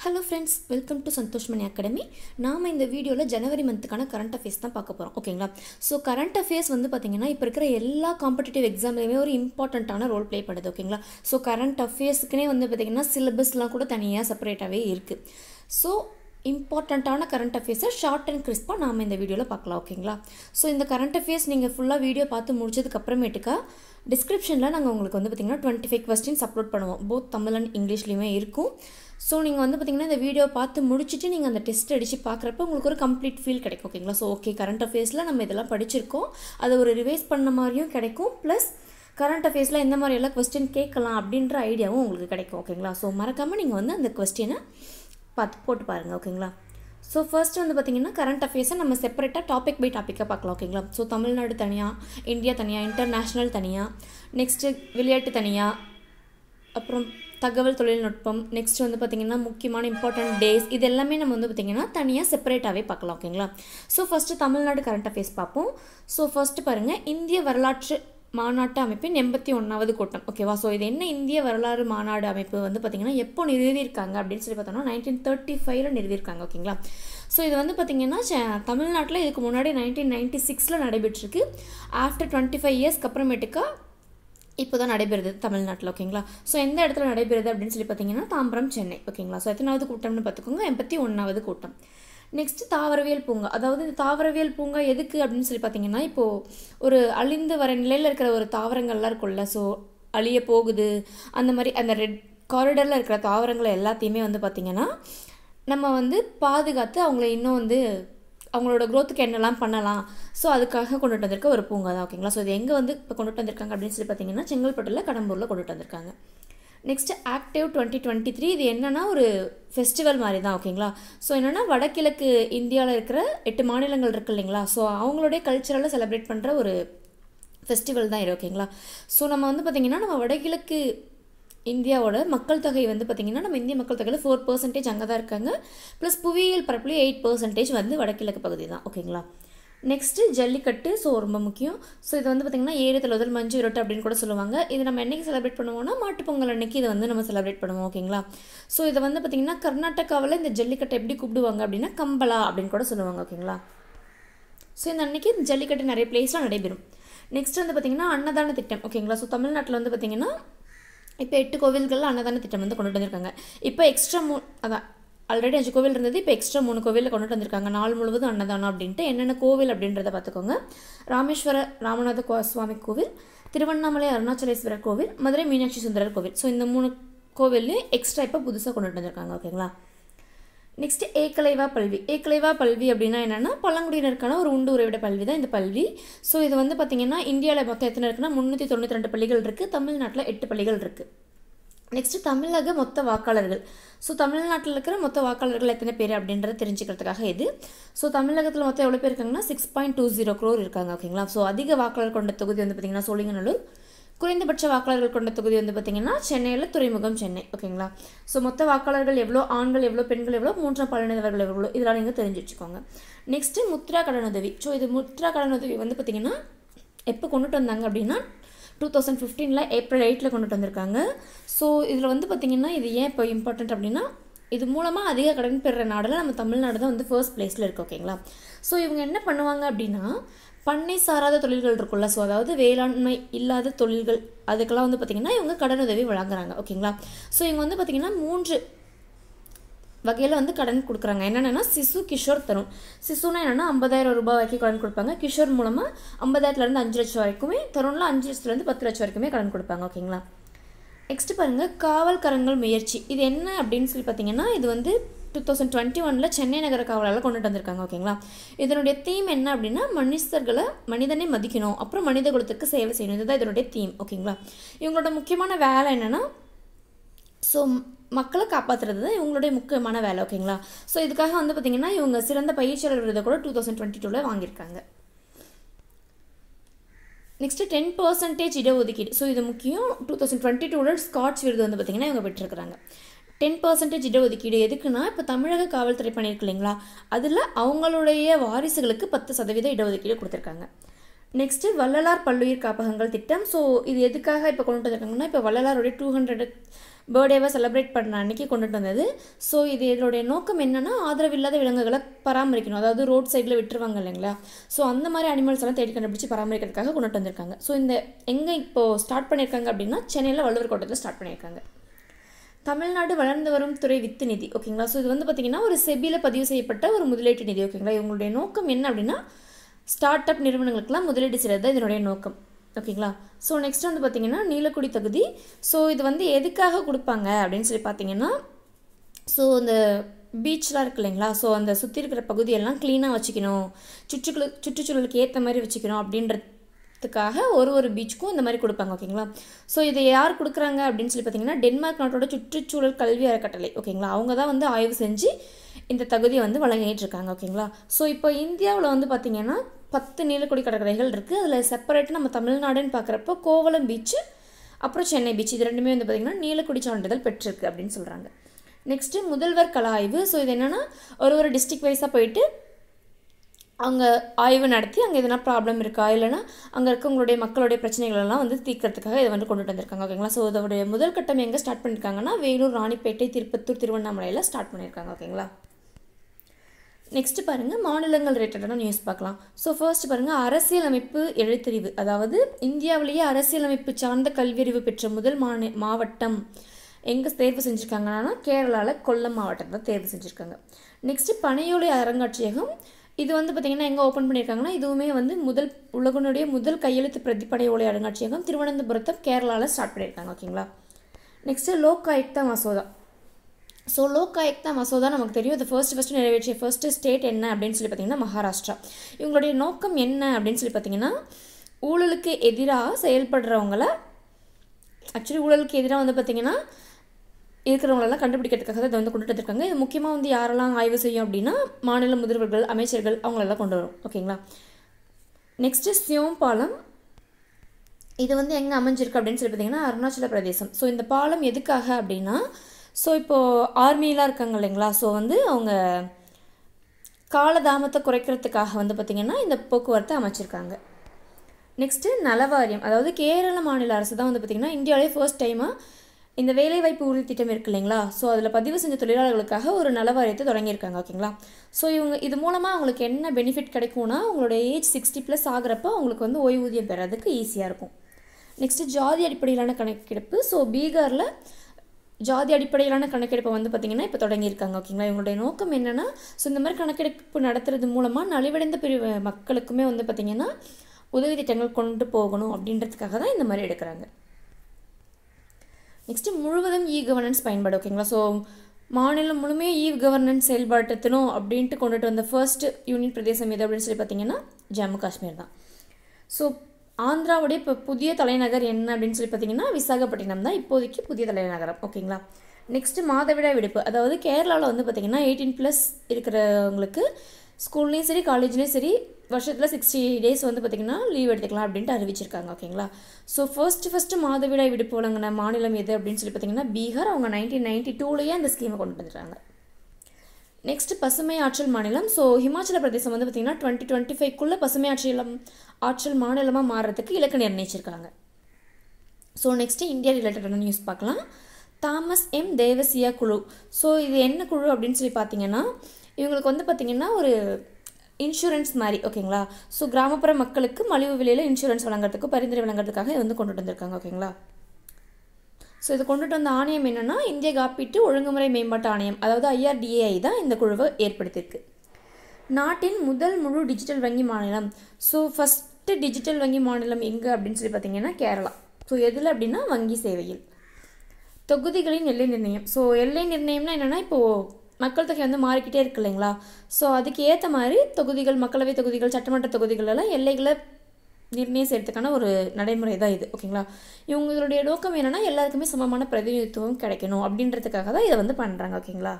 hello friends welcome to Santhosh Mani academy நாம் இந்த வீடியோவில் ஜனவரி மந்த்துக்கான கரண்ட் அஃபேர்ஸ் தான் பார்க்க போகிறோம் ஓகேங்களா ஸோ கரண்ட் அஃபேர்ஸ் வந்து பார்த்திங்கன்னா இப்போ இருக்கிற எல்லா காம்படிட்டிவ் எக்ஸாம்லேயுமே ஒரு இம்பார்ட்டண்ட்டான ரோல் ப்ளே பண்ணுது ஓகேங்களா ஸோ கரண்ட் அஃபேர்ஸுக்குனே வந்து பார்த்திங்கன்னா சிலபஸ்லாம் கூட தனியாக செப்பரேட்டாகவே இருக்குது ஸோ இம்பார்ட்டண்ட்டான கரண்ட் அஃபேர்ஸை ஷார்ட் அண்ட் கிறிஸ்பாக நாம் இந்த வீடியோவில் பார்க்கலாம் ஓகேங்களா ஸோ இந்த கரண்ட் அஃபேர்ஸ் நீங்கள் ஃபுல்லாக வீடியோ பார்த்து முடிச்சதுக்கு அப்புறமேட்டுக்கா டிஸ்கிரிப்ஷனில் நாங்கள் உங்களுக்கு வந்து பார்த்திங்கன்னா டுவெண்ட்டி ஃபைவ் கொஸ்டின்ஸ் அப்லோட் பண்ணுவோம் போத் தமிழ் அண்ட் இங்கிலீஷ்லேயுமே இருக்கும் ஸோ நீங்கள் வந்து பார்த்திங்கன்னா இந்த வீடியோ பார்த்து முடிச்சுட்டு நீங்கள் அந்த டெஸ்ட் அடித்து பார்க்குறப்ப உங்களுக்கு ஒரு கம்ப்ளீட் ஃபீல் கிடைக்கும் ஓகேங்களா ஸோ ஓகே கரண்ட் அஃபேர்ஸில் நம்ம இதெல்லாம் படிச்சிருக்கோம் அதை ஒரு ரிவைஸ் பண்ண மாதிரியும் கிடைக்கும் ப்ளஸ் கரண்ட் அஃபேர்ஸில் எந்த மாதிரி எல்லாம் கொஸ்டின் கேட்கலாம் அப்படின்ற ஐடியாவும் உங்களுக்கு கிடைக்கும் ஓகேங்களா ஸோ மறக்காமல் நீங்கள் வந்து அந்த கொஸ்டினை பார்த்து போட்டு பாருங்கள் ஓகேங்களா ஸோ ஃபர்ஸ்ட் வந்து பார்த்திங்கன்னா கரண்ட் அஃபேர்ஸை நம்ம செப்பரேட்டாக டாபிக் பை டாப்பிக்காக பார்க்கலாம் ஓகேங்களா ஸோ தமிழ்நாடு தனியாக இந்தியா தனியாக இன்டர்நேஷ்னல் தனியாக நெக்ஸ்ட்டு விளையாட்டு தனியாக அப்புறம் தகவல் தொழில்நுட்பம் நெக்ஸ்ட் வந்து பார்த்திங்கன்னா முக்கியமான இம்பார்ட்டன்ட் டேஸ் இது எல்லாமே நம்ம வந்து பார்த்திங்கன்னா தனியாக செப்பரேட்டாகவே பார்க்கலாம் ஓகேங்களா so first Tamil Nadu current affairs பார்ப்போம் ஸோ ஃபஸ்ட்டு பாருங்கள் இந்திய வரலாற்று மாநாட்டு அமைப்பின் எண்பத்தி ஒன்றாவது கூட்டம் ஓகேவா ஸோ இது என்ன இந்திய வரலாறு மாநாடு அமைப்பு வந்து பார்த்திங்கன்னா எப்போ நிறுவியிருக்காங்க அப்படின்னு சொல்லி பார்த்தோம்னா நைன்டீன் தேர்ட்டி ஃபைவ்ல நிறுவியிருக்காங்க ஓகேங்களா ஸோ இது வந்து பார்த்திங்கன்னா தமிழ்நாட்டில் இதுக்கு முன்னாடி நைன்டீன் நைன்ட்டி சிக்ஸில் நடைபெற்றிருக்கு ஆஃப்டர் டுவெண்ட்டி ஃபைவ் இயர்ஸ்க்கு அப்புறமேட்டுக்கா இப்போ தான் நடைபெறுது தமிழ்நாட்டில் ஓகேங்களா ஸோ எந்த இடத்துல நடைபெறுது அப்படின்னு சொல்லி பார்த்தீங்கன்னா தாம்பரம் சென்னை ஓகேங்களா ஸோ எத்தனாவது கூட்டம்னு பார்த்துக்கோங்க எண்பத்தி ஒன்றாவது கூட்டம் நெக்ஸ்ட் தாவரவியல் பூங்கா அதாவது இந்த தாவரவியல் பூங்கா எதுக்கு அப்படின்னு சொல்லி பார்த்தீங்கன்னா இப்போது ஒரு அழிந்து வர நிலையில் இருக்கிற ஒரு தாவரங்கள்லாம் இருக்கும்ல ஸோ அழிய போகுது அந்த மாதிரி அந்த ரெட் காரிடரில் இருக்கிற தாவரங்களை எல்லாத்தையுமே வந்து பார்த்திங்கன்னா நம்ம வந்து பாதுகாத்து அவங்கள இன்னும் வந்து அவங்களோட க்ரோத்துக்கு என்னெல்லாம் பண்ணலாம் ஸோ அதுக்காக கொண்டுட்டு வந்திருக்க ஒரு பூங்கா தான் ஓகேங்களா ஸோ இது எங்கே வந்து இப்போ கொண்டுட்டு வந்திருக்காங்க அப்படின்னு சொல்லி பார்த்தீங்கன்னா செங்கல்பட்டில் கடம்பூரில் கொண்டுட்டு வந்திருக்காங்க next active twenty twenty three இது என்னென்னா ஒரு ஃபெஸ்டிவல் மாதிரி தான் ஓகேங்களா ஸோ என்னென்னா வடகிழக்கு இந்தியாவில் இருக்கிற எட்டு மாநிலங்கள் இருக்குது இல்லைங்களா ஸோ அவங்களுடைய கல்ச்சரலை செலிப்ரேட் பண்ணுற ஒரு ஃபெஸ்டிவல் தான் இது ஓகேங்களா ஸோ நம்ம வந்து பார்த்திங்கன்னா நம்ம வடகிழக்கு இந்தியாவோட மக்கள் தொகை வந்து பார்த்திங்கன்னா நம்ம இந்திய மக்கள் தொகையில் ஃபோர் பர்சன்டேஜ் அங்கே தான் இருக்காங்க ப்ளஸ் புவியியல் பரப்புலேயே எயிட் பர்சன்டேஜ் வந்து வடகிழக்கு பகுதி தான் ஓகேங்களா நெக்ஸ்ட்டு ஜல்லிக்கட்டு ஸோ ரொம்ப முக்கியம் ஸோ இது வந்து பார்த்திங்கன்னா ஏறு தழுதல் மஞ்சு விரட்டு அப்படின்னு கூட சொல்லுவாங்க இது நம்ம என்றைக்கு செலிப்ரேட் பண்ணுவோம்னா மாட்டுப்பொங்கல் அன்னைக்கு இதை வந்து நம்ம செலிப்ரேட் பண்ணுவோம் ஓகேங்களா ஸோ இதை வந்து பார்த்திங்கன்னா கர்நாடகாவில் இந்த ஜல்லிக்கட்டை எப்படி கூப்பிடுவாங்க அப்படின்னா கம்பலா அப்படின்னு கூட சொல்லுவாங்க ஓகேங்களா ஸோ இந்த அன்னைக்கு இந்த ஜல்லிக்கட்டு நிறைய பிளேஸில் நடைபெறும் நெக்ஸ்ட் வந்து பார்த்திங்கன்னா அன்னதான திட்டம் ஓகேங்களா ஸோ தமிழ்நாட்டில் வந்து பார்த்திங்கன்னா இப்போ எட்டு கோவில்களில் அன்னதான திட்டம் வந்து கொண்டுட்டு வந்திருக்காங்க இப்போ எக்ஸ்ட்ரா மூ அதான் ஆல்ரெடி அஞ்சு கோவில் இருந்தது இப்போ எக்ஸ்ட்ரா மூணு கோவிலில் கொண்டுட்டு வந்திருக்காங்க நாள் முழுவதும் அன்னதானம் அப்படின்ட்டு என்னென்ன கோவில் அப்படின்றத பார்த்துக்கோங்க ராமேஸ்வர ராமநாத கோ சுவாமி கோவில் திருவண்ணாமலை அருணாச்சலேஸ்வரர் கோவில் மதுரை மீனாட்சி சுந்தரர் கோவில் ஸோ இந்த மூணு கோவில்லையும் எக்ஸ்ட்ரா இப்போ புதுசாக கொண்டுட்டு வந்திருக்காங்க ஓகேங்களா நெக்ஸ்ட்டு ஏக்கலைவா பல்வி ஏக்கலைவா பல்வி அப்படின்னா என்னென்னா பழங்குடியினருக்கான ஒரு உண்டு உறைவிட பல்வி தான் இந்த பல்வி ஸோ இது வந்து பார்த்திங்கன்னா இந்தியாவில் மொத்தம் எத்தனை இருக்குன்னா முந்நூற்றி தொண்ணூற்றி ரெண்டு பள்ளிகள் இருக்குது தமிழ்நாட்டில் எட்டு பள்ளிகள் இருக்குது நெக்ஸ்ட்டு தமிழக மொத்த வாக்காளர்கள் ஸோ தமிழ்நாட்டில் இருக்கிற மொத்த வாக்காளர்கள் எத்தனை பேர் அப்படின்றத தெரிஞ்சுக்கிறதுக்காக இது ஸோ தமிழகத்தில் மொத்தம் எவ்வளோ பேர் இருக்காங்கன்னா six point two zero crore இருக்காங்க ஓகேங்களா ஸோ அதிக வாக்காளர் கொண்ட தொகுதி வந்து பார்த்திங்கன்னா சோழிங்கநல்லூர் குறைந்தபட்ச வாக்காளர்கள் கொண்ட தொகுதி வந்து பார்த்திங்கன்னா சென்னையில் துறைமுகம் சென்னை ஓகேங்களா ஸோ மொத்த வாக்காளர்கள் எவ்வளோ ஆண்கள் எவ்வளோ பெண்கள் எவ்வளோ மூன்றாம் பாலினவர்கள் எவ்வளோ இதெல்லாம் நீங்கள் தெரிஞ்சு வச்சுக்கோங்க நெக்ஸ்ட்டு முத்ரா கடனுதவி ஸோ இது முத்ரா கடனுதவி வந்து பார்த்திங்கன்னா எப்போ கொண்டுட்டு வந்தாங்க அப்படின்னா டூ தௌசண்ட் ஃபிஃப்டீனில் ஏப்ரல் எயிட்டில் கொண்டுட்டு வந்திருக்காங்க ஸோ இதில் வந்து பார்த்திங்கன்னா இது ஏன் இப்போ இம்பார்ட்டண்ட் அப்படின்னா இது மூலமாக அதிக கடன் பெறுற நாடில் நம்ம தமிழ்நாடு தான் வந்து ஃபர்ஸ்ட் பிளேஸில் இருக்குது ஓகேங்களா ஸோ இவங்க என்ன பண்ணுவாங்க அப்படின்னா பண்ணை சாராத தொழில்கள் இருக்குல்ல ஸோ அதாவது வேளாண்மை இல்லாத தொழில்கள் அதுக்கெல்லாம் வந்து பார்த்திங்கன்னா இவங்க கடனுதவி வழங்குறாங்க ஓகேங்களா ஸோ இவங்க வந்து பார்த்திங்கன்னா மூன்று வகையில் வந்து கடன் கொடுக்குறாங்க என்னென்னா சிசு கிஷோர் தரும் சிசுனா என்னென்னா ஐம்பதாயிரம் ரூபாய் வரைக்கும் கடன் கொடுப்பாங்க கிஷோர் மூலமாக ஐம்பதாயிரத்துலேருந்து அஞ்சு லட்சம் வரைக்குமே தருணில் அஞ்சு லட்சத்துலேருந்து பத்து லட்சம் வரைக்குமே கடன் கொடுப்பாங்க ஓகேங்களா நெக்ஸ்ட் பாருங்கள் காவல்கரங்கள் முயற்சி இது என்ன அப்படின்னு சொல்லி பார்த்தீங்கன்னா இது வந்து டூ தௌசண்ட் டுவெண்ட்டி ஒனில் சென்னை நகர காவலால் கொண்டுட்டு வந்திருக்காங்க ஓகேங்களா இதனுடைய தீம் என்ன அப்படின்னா மனுஷர்களை மனிதனை மதிக்கணும் அப்புறம் மனித குலத்துக்கு சேவை செய்யணும் இதுதான் இதனுடைய தீம் ஓகேங்களா இவங்களோட முக்கியமான வேலை என்னென்னா ஸோ மக்களை காப்பாற்றுறது தான் இவங்களுடைய முக்கியமான வேலை ஓகேங்களா ஸோ இதுக்காக வந்து பார்த்திங்கன்னா இவங்க சிறந்த பயிற்சியாளர் விருதை கூட டூ தௌசண்ட் டுவெண்ட்டி டூவில் வாங்கியிருக்காங்க நெக்ஸ்ட்டு டென் பர்சன்டேஜ் இடஒதுக்கீடு ஸோ இது முக்கியம் டூ தௌசண்ட் டுவெண்ட்டி டூவில் ஸ்காட்ச் விருது வந்து பார்த்திங்கன்னா இவங்க பெற்றிருக்கிறாங்க டென் பர்சன்டேஜ் இடஒதுக்கீடு எதுக்குன்னா இப்போ தமிழக காவல்துறை பண்ணியிருக்கு இல்லைங்களா அதில் அவங்களுடைய வாரிசுகளுக்கு பத்து சதவீத இடஒதுக்கீடு கொடுத்துருக்காங்க நெக்ஸ்ட்டு வள்ளலார் பல்லுயிர் காப்பகங்கள் திட்டம் ஸோ இது எதுக்காக இப்போ கொண்டுட்டு வந்திருக்காங்கன்னா இப்போ வள்ளலாருடைய டூ ஹண்ட்ரட் பர்த்டேவை செலிப்ரேட் பண்ண அன்னைக்கு கொண்டுட்டு வந்தது ஸோ இது இதனுடைய நோக்கம் என்னென்னா ஆதரவில்லாத விலங்குகளை பராமரிக்கணும் அதாவது ரோட் சைடில் விட்டுருவாங்க இல்லைங்களா ஸோ அந்த மாதிரி அனிமல்ஸ் எல்லாம் தேடி கண்டுபிடிச்சி பராமரிக்கிறதுக்காக கொண்டுட்டு வந்திருக்காங்க ஸோ இந்த எங்கே இப்போது ஸ்டார்ட் பண்ணியிருக்காங்க அப்படின்னா சென்னையில் வள்ளுவர் கோட்டத்தில் ஸ்டார்ட் பண்ணியிருக்காங்க தமிழ்நாடு வளர்ந்து வரும் துறை வித்து நிதி ஓகேங்களா ஸோ இது வந்து பார்த்திங்கன்னா ஒரு செபியில் பதிவு செய்யப்பட்ட ஒரு முதலீட்டு நிதி ஓகேங்களா இவங்களுடைய நோக்கம் என்ன அப்படின்னா ஸ்டார்ட் அப் நிறுவனங்களுக்கெல்லாம் முதலீடு செய்கிறது தான் இதனுடைய நோக்கம் ஓகேங்களா ஸோ நெக்ஸ்ட் வந்து பார்த்திங்கன்னா நீலக்குடி தகுதி ஸோ இது வந்து எதுக்காக கொடுப்பாங்க அப்படின்னு சொல்லி பார்த்தீங்கன்னா ஸோ இந்த பீச்லாம் இருக்கு இல்லைங்களா ஸோ அந்த சுற்றி இருக்கிற பகுதியெல்லாம் க்ளீனாக வச்சுக்கணும் சுற்றுச்சூழல் சுற்றுச்சூழலுக்கு ஏற்ற மாதிரி வச்சுக்கணும் அப்படின்றதுக்காக ஒரு ஒரு பீச்சுக்கும் இந்த மாதிரி கொடுப்பாங்க ஓகேங்களா ஸோ இதை யார் கொடுக்குறாங்க அப்படின்னு சொல்லி பார்த்தீங்கன்னா டென்மார்க் நாட்டோட சுற்றுச்சூழல் கல்வி அறக்கட்டளை ஓகேங்களா அவங்க தான் வந்து ஆய்வு செஞ்சு இந்த தகுதியை வந்து வழங்கிட்டு இருக்காங்க ஓகேங்களா ஸோ இப்போ இந்தியாவில் வந்து பார்த்திங்கன்னா பத்து நீலக்குடி கடற்கரைகள் இருக்குது அதில் செப்பரேட்டாக நம்ம தமிழ்நாடுன்னு பார்க்குறப்போ கோவளம் பீச்சு அப்புறம் சென்னை பீச் இது ரெண்டுமே வந்து பார்த்திங்கன்னா நீலக்குடி சான்றிதழ் பெற்றிருக்கு அப்படின்னு சொல்கிறாங்க நெக்ஸ்ட்டு முதல்வர் கல ஆய்வு ஸோ இது என்னென்னா ஒரு ஒரு டிஸ்ட்ரிக் வைஸாக போயிட்டு அவங்க ஆய்வு நடத்தி அங்கே எதனா ப்ராப்ளம் இருக்கா இல்லைனா அங்கே இருக்கவங்களுடைய மக்களுடைய பிரச்சனைகள் எல்லாம் வந்து தீர்க்கறதுக்காக இதை வந்து கொண்டுட்டு வந்திருக்காங்க ஓகேங்களா ஸோ இதோடைய முதல் கட்டம் எங்கே ஸ்டார்ட் பண்ணியிருக்காங்கன்னா வேலூர் ராணிப்பேட்டை திருப்பத்தூர் திருவண்ணாமலையில் ஸ்டார்ட் பண்ணியிருக்காங்க ஓகேங்களா நெக்ஸ்ட் பாருங்கள் மாநிலங்கள் ரிலேட்டடான நியூஸ் பார்க்கலாம் ஸோ ஃபர்ஸ்ட் பாருங்கள் அரசியலமைப்பு எழுத்தறிவு அதாவது இந்தியாவிலேயே அரசியலமைப்பு சார்ந்த கல்வியறிவு பெற்ற முதல் மாநி மாவட்டம் எங்கே தேர்வு செஞ்சுருக்காங்கன்னா கேரளாவில் கொல்லம் மாவட்டத்தில் தேர்வு செஞ்சுருக்காங்க நெக்ஸ்ட்டு பனையோலை அருங்காட்சியகம் இது வந்து பார்த்திங்கன்னா எங்கே ஓப்பன் பண்ணியிருக்காங்கன்னா இதுவுமே வந்து முதல் உலகனுடைய முதல் கையெழுத்து பிரதிப்படை ஓலை அருங்காட்சியகம் திருவனந்தபுரத்தை கேரளாவில் ஸ்டார்ட் பண்ணியிருக்காங்க ஓகேங்களா நெக்ஸ்ட்டு லோக் ஆயுக்தா மசோதா ஸோ லோக் ஆயுக்தா மசோதா நமக்கு தெரியும் இது ஃபர்ஸ்ட் ஃபஸ்ட்டு நிறைவேற்றிய ஃபர்ஸ்ட் ஸ்டேட் என்ன அப்படின்னு சொல்லி பார்த்தீங்கன்னா மகாராஷ்டிரா இவங்களுடைய நோக்கம் என்ன அப்படின்னு சொல்லி பார்த்தீங்கன்னா ஊழலுக்கு எதிராக செயல்படுறவங்கள ஆக்சுவலி ஊழலுக்கு எதிராக வந்து பார்த்திங்கன்னா இருக்கிறவங்களெல்லாம் கண்டுபிடிக்கிறதுக்காக தான் இதை வந்து கொண்டுட்டு வந்திருக்காங்க இது முக்கியமாக வந்து யாரெல்லாம் ஆய்வு செய்யும் அப்படின்னா மாநில முதல்வர்கள் அமைச்சர்கள் அவங்களெல்லாம் கொண்டு வரும் ஓகேங்களா நெக்ஸ்ட்டு சியோம் பாலம் இது வந்து எங்கே அமைஞ்சிருக்கு அப்படின்னு சொல்லி பார்த்தீங்கன்னா அருணாச்சல பிரதேசம் ஸோ இந்த பாலம் எதுக்காக அப்படின்னா ஸோ இப்போது ஆர்மிலாம் இருக்காங்க இல்லைங்களா ஸோ வந்து அவங்க காலதாமத்தை குறைக்கிறதுக்காக வந்து பார்த்திங்கன்னா இந்த போக்குவரத்தை அமைச்சிருக்காங்க நெக்ஸ்ட்டு நலவாரியம் அதாவது கேரள மாநில அரசு தான் வந்து பார்த்திங்கன்னா இந்தியாவிலே ஃபர்ஸ்ட் டைமாக இந்த வேலைவாய்ப்பு உறுதி திட்டம் இருக்கு இல்லைங்களா ஸோ அதில் பதிவு செஞ்ச தொழிலாளர்களுக்காக ஒரு நலவாரியத்தை தொடங்கியிருக்காங்க ஓகேங்களா ஸோ இவங்க இது மூலமாக அவங்களுக்கு என்ன பெனிஃபிட் கிடைக்கும்னா அவங்களோட ஏஜ் சிக்ஸ்டி ப்ளஸ் ஆகிறப்ப அவங்களுக்கு வந்து ஓய்வூதியம் பெறதுக்கு ஈஸியாக இருக்கும் நெக்ஸ்ட்டு ஜாதி அடிப்படையிலான கணக்கெடுப்பு ஸோ பீகாரில் ஜாதி அடிப்படையிலான கணக்கெடுப்பை வந்து பார்த்திங்கன்னா இப்போ தொடங்கியிருக்காங்க ஓகேங்களா இவங்களுடைய நோக்கம் என்னென்னா ஸோ இந்த மாதிரி கணக்கெடுப்பு நடத்துறது மூலமாக நலிவடைந்த பிரிவு மக்களுக்குமே வந்து பார்த்திங்கன்னா உதவி திட்டங்கள் கொண்டு போகணும் அப்படின்றதுக்காக தான் இந்த மாதிரி எடுக்கிறாங்க நெக்ஸ்ட்டு முழுவதும் இ கவர்னன்ஸ் பயன்பாடு ஓகேங்களா ஸோ மாநிலம் முழுமையாக இ கவர்னன்ஸ் செயல்படுத்தணும் அப்படின்ட்டு கொண்டுட்டு வந்த ஃபர்ஸ்ட் யூனியன் பிரதேசம் எது அப்படின்னு சொல்லி பார்த்தீங்கன்னா ஜம்மு காஷ்மீர் தான் ஸோ ஆந்திராவுடைய இப்போ புதிய தலைநகர் என்ன அப்படின்னு சொல்லி பார்த்தீங்கன்னா விசாகப்பட்டினம் தான் இப்போதைக்கு புதிய தலைநகரம் ஓகேங்களா நெக்ஸ்ட்டு மாதவிடாய் விடுப்பு அதாவது கேரளாவில் வந்து பார்த்திங்கன்னா எயிட்டீன் ப்ளஸ் இருக்கிறவங்களுக்கு ஸ்கூல்லேயும் சரி காலேஜ்லேயும் சரி வருஷத்தில் சிக்ஸ்டி டேஸ் வந்து பார்த்திங்கன்னா லீவ் எடுத்துக்கலாம் அப்படின்ட்டு அறிவிச்சிருக்காங்க ஓகேங்களா ஸோ ஃபர்ஸ்ட் ஃபஸ்ட்டு மாதவிடாய் விடுப்பு வழங்கின மாநிலம் எது அப்படின்னு சொல்லி பார்த்தீங்கன்னா பீகார் அவங்க நைன்டீன் நைன்டி டூலேயே அந்த ஸ்கீமை கொண்டு வந்துட்டாங்க நெக்ஸ்ட் பசுமை ஆற்றல் மாநிலம் ஸோ ஹிமாச்சல பிரதேசம் வந்து பார்த்திங்கன்னா டுவெண்ட்டி டுவெண்ட்டி ஃபைவ்க்குள்ளே பசுமை ஆற்றல் ஆற்றல் மாநிலமாக மாறுறதுக்கு இலக்கு நிர்ணயிச்சிருக்காங்க ஸோ நெக்ஸ்ட்டு இந்தியா ரிலேட்டடான நியூஸ் பார்க்கலாம் தாமஸ் எம் தேவசியா குழு ஸோ இது என்ன குழு அப்படின்னு சொல்லி பார்த்தீங்கன்னா இவங்களுக்கு வந்து பார்த்திங்கன்னா ஒரு இன்சூரன்ஸ் மாதிரி ஓகேங்களா ஸோ கிராமப்புற மக்களுக்கு மலிவு விலையில் இன்சூரன்ஸ் வழங்குறதுக்கு பரிந்துரை வழங்குறதுக்காக இது வந்து கொண்டுட்டு வந்திருக்காங்க ஓகேங்களா ஸோ இது கொண்டுட்டு வந்த ஆணையம் என்னென்னா இந்திய காப்பீட்டு ஒழுங்குமுறை மேம்பாட்டு ஆணையம் அதாவது ஐஆர்டிஏஐ தான் இந்த குழுவை ஏற்படுத்தியிருக்கு நாட்டின் முதல் முழு டிஜிட்டல் வங்கி மாநிலம் ஸோ ஃபஸ்ட்டு டிஜிட்டல் வங்கி மாநிலம் எங்கே அப்படின்னு சொல்லி பார்த்தீங்கன்னா கேரளா ஸோ எதில் அப்படின்னா வங்கி சேவையில் தொகுதிகளின் எல்லை நிர்ணயம் ஸோ எல்லை நிர்ணயம்னா என்னென்னா இப்போது மக்கள் தொகை வந்து மாறிக்கிட்டே இருக்கு இல்லைங்களா ஸோ அதுக்கு ஏற்ற மாதிரி தொகுதிகள் மக்களவை தொகுதிகள் சட்டமன்ற தொகுதிகள் எல்லாம் எல்லைகளை நிர்ணயம் செய்யறதுக்கான ஒரு நடைமுறை தான் இது ஓகேங்களா இவங்களுடைய நோக்கம் என்னென்னா எல்லாருக்குமே சமமான பிரதிநிதித்துவம் கிடைக்கணும் அப்படின்றதுக்காக தான் இதை வந்து பண்ணுறாங்க ஓகேங்களா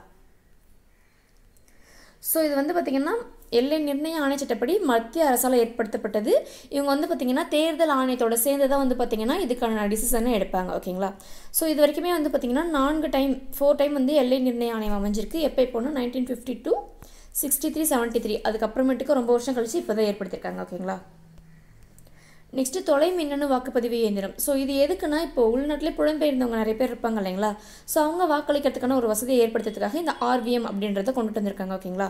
ஸோ இது வந்து பார்த்திங்கன்னா எல்லை நிர்ணய ஆணைய சட்டப்படி மத்திய அரசால் ஏற்படுத்தப்பட்டது இவங்க வந்து பார்த்திங்கன்னா தேர்தல் ஆணையத்தோட சேர்ந்து தான் வந்து பார்த்திங்கன்னா இதுக்கான டிசிஷனை எடுப்பாங்க ஓகேங்களா ஸோ இது வரைக்குமே வந்து பார்த்திங்கன்னா நான்கு டைம் ஃபோர் டைம் வந்து எல்லை நிர்ணய ஆணையம் அமைஞ்சிருக்கு எப்போ இப்போனா nineteen fifty two sixty three seventy three அதுக்கப்புறமேட்டுக்கு ரொம்ப வருஷம் கழிச்சு இப்போ தான் ஏற்படுத்தியிருக்காங்க ஓகேங்களா நெக்ஸ்ட்டு தொலை மின்னணு வாக்குப்பதிவு இயந்திரம் ஸோ இது எதுக்குன்னா இப்போ உள்நாட்டிலே புலம்பெயர்ந்தவங்க நிறைய பேர் இருப்பாங்க இல்லைங்களா ஸோ அவங்க வாக்களிக்கிறதுக்கான ஒரு வசதியை ஏற்படுத்துறதுக்காக இந்த ஆர்விஎம் அப்படின்றத கொண்டுட்டு வந்திருக்காங்க ஓகேங்களா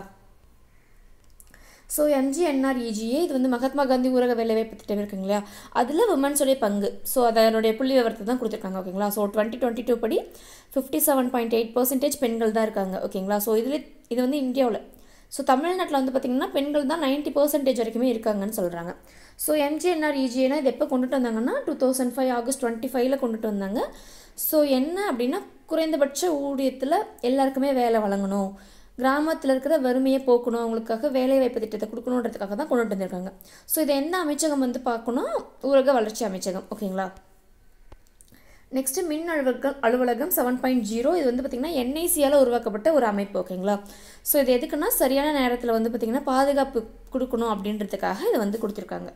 ஸோ என்ஜிஎன்ஆர்இஜிஏ இது வந்து மகாத்மா காந்தி ஊரக வேலைவாய்ப்பு திட்டம் இருக்குங்க இல்லையா அதில் உமன்ஸோடைய பங்கு ஸோ அதனுடைய புள்ளி விவரத்தை தான் கொடுத்துருக்காங்க ஓகேங்களா ஸோ டுவெண்ட்டி டுவெண்ட்டி டூ படி fifty seven point eight percentage பெண்கள் தான் இருக்காங்க ஓகேங்களா ஸோ இதில் இது வந்து இந்தியாவில் ஸோ தமிழ்நாட்டில் வந்து பார்த்திங்கன்னா பெண்கள் தான் நைன்ட்டி பர்சன்டேஜ் வரைக்குமே இருக்காங்கன்னு சொல்கிறாங்க ஸோ எம்ஜிஎன்ஆர் இஜிஏனா இது எப்போ கொண்டுட்டு வந்தாங்கன்னா two thousand five August twenty ஃபைவ்ல கொண்டுட்டு வந்தாங்க ஸோ என்ன அப்படின்னா குறைந்தபட்ச ஊதியத்தில் எல்லாருக்குமே வேலை வழங்கணும் கிராமத்தில் இருக்கிற வறுமையை போக்கணும் அவங்களுக்காக வேலைவாய்ப்பு திட்டத்தை கொடுக்கணுன்றதுக்காக தான் கொண்டுட்டு வந்திருக்காங்க ஸோ இது எந்த அமைச்சகம் வந்து பார்க்கணும் ஊரக வளர்ச்சி அமைச்சகம் ஓகேங்களா நெக்ஸ்ட்டு மின் அலுவலகம் அலுவலகம் செவன் பாயிண்ட் ஜீரோ இது வந்து பார்த்திங்கன்னா என்ஐசியால் உருவாக்கப்பட்ட ஒரு அமைப்பு ஓகேங்களா ஸோ இது எதுக்குன்னா சரியான நேரத்தில் வந்து பார்த்திங்கன்னா பாதுகாப்பு கொடுக்கணும் அப்படின்றதுக்காக இதை வந்து கொடுத்துருக்காங்க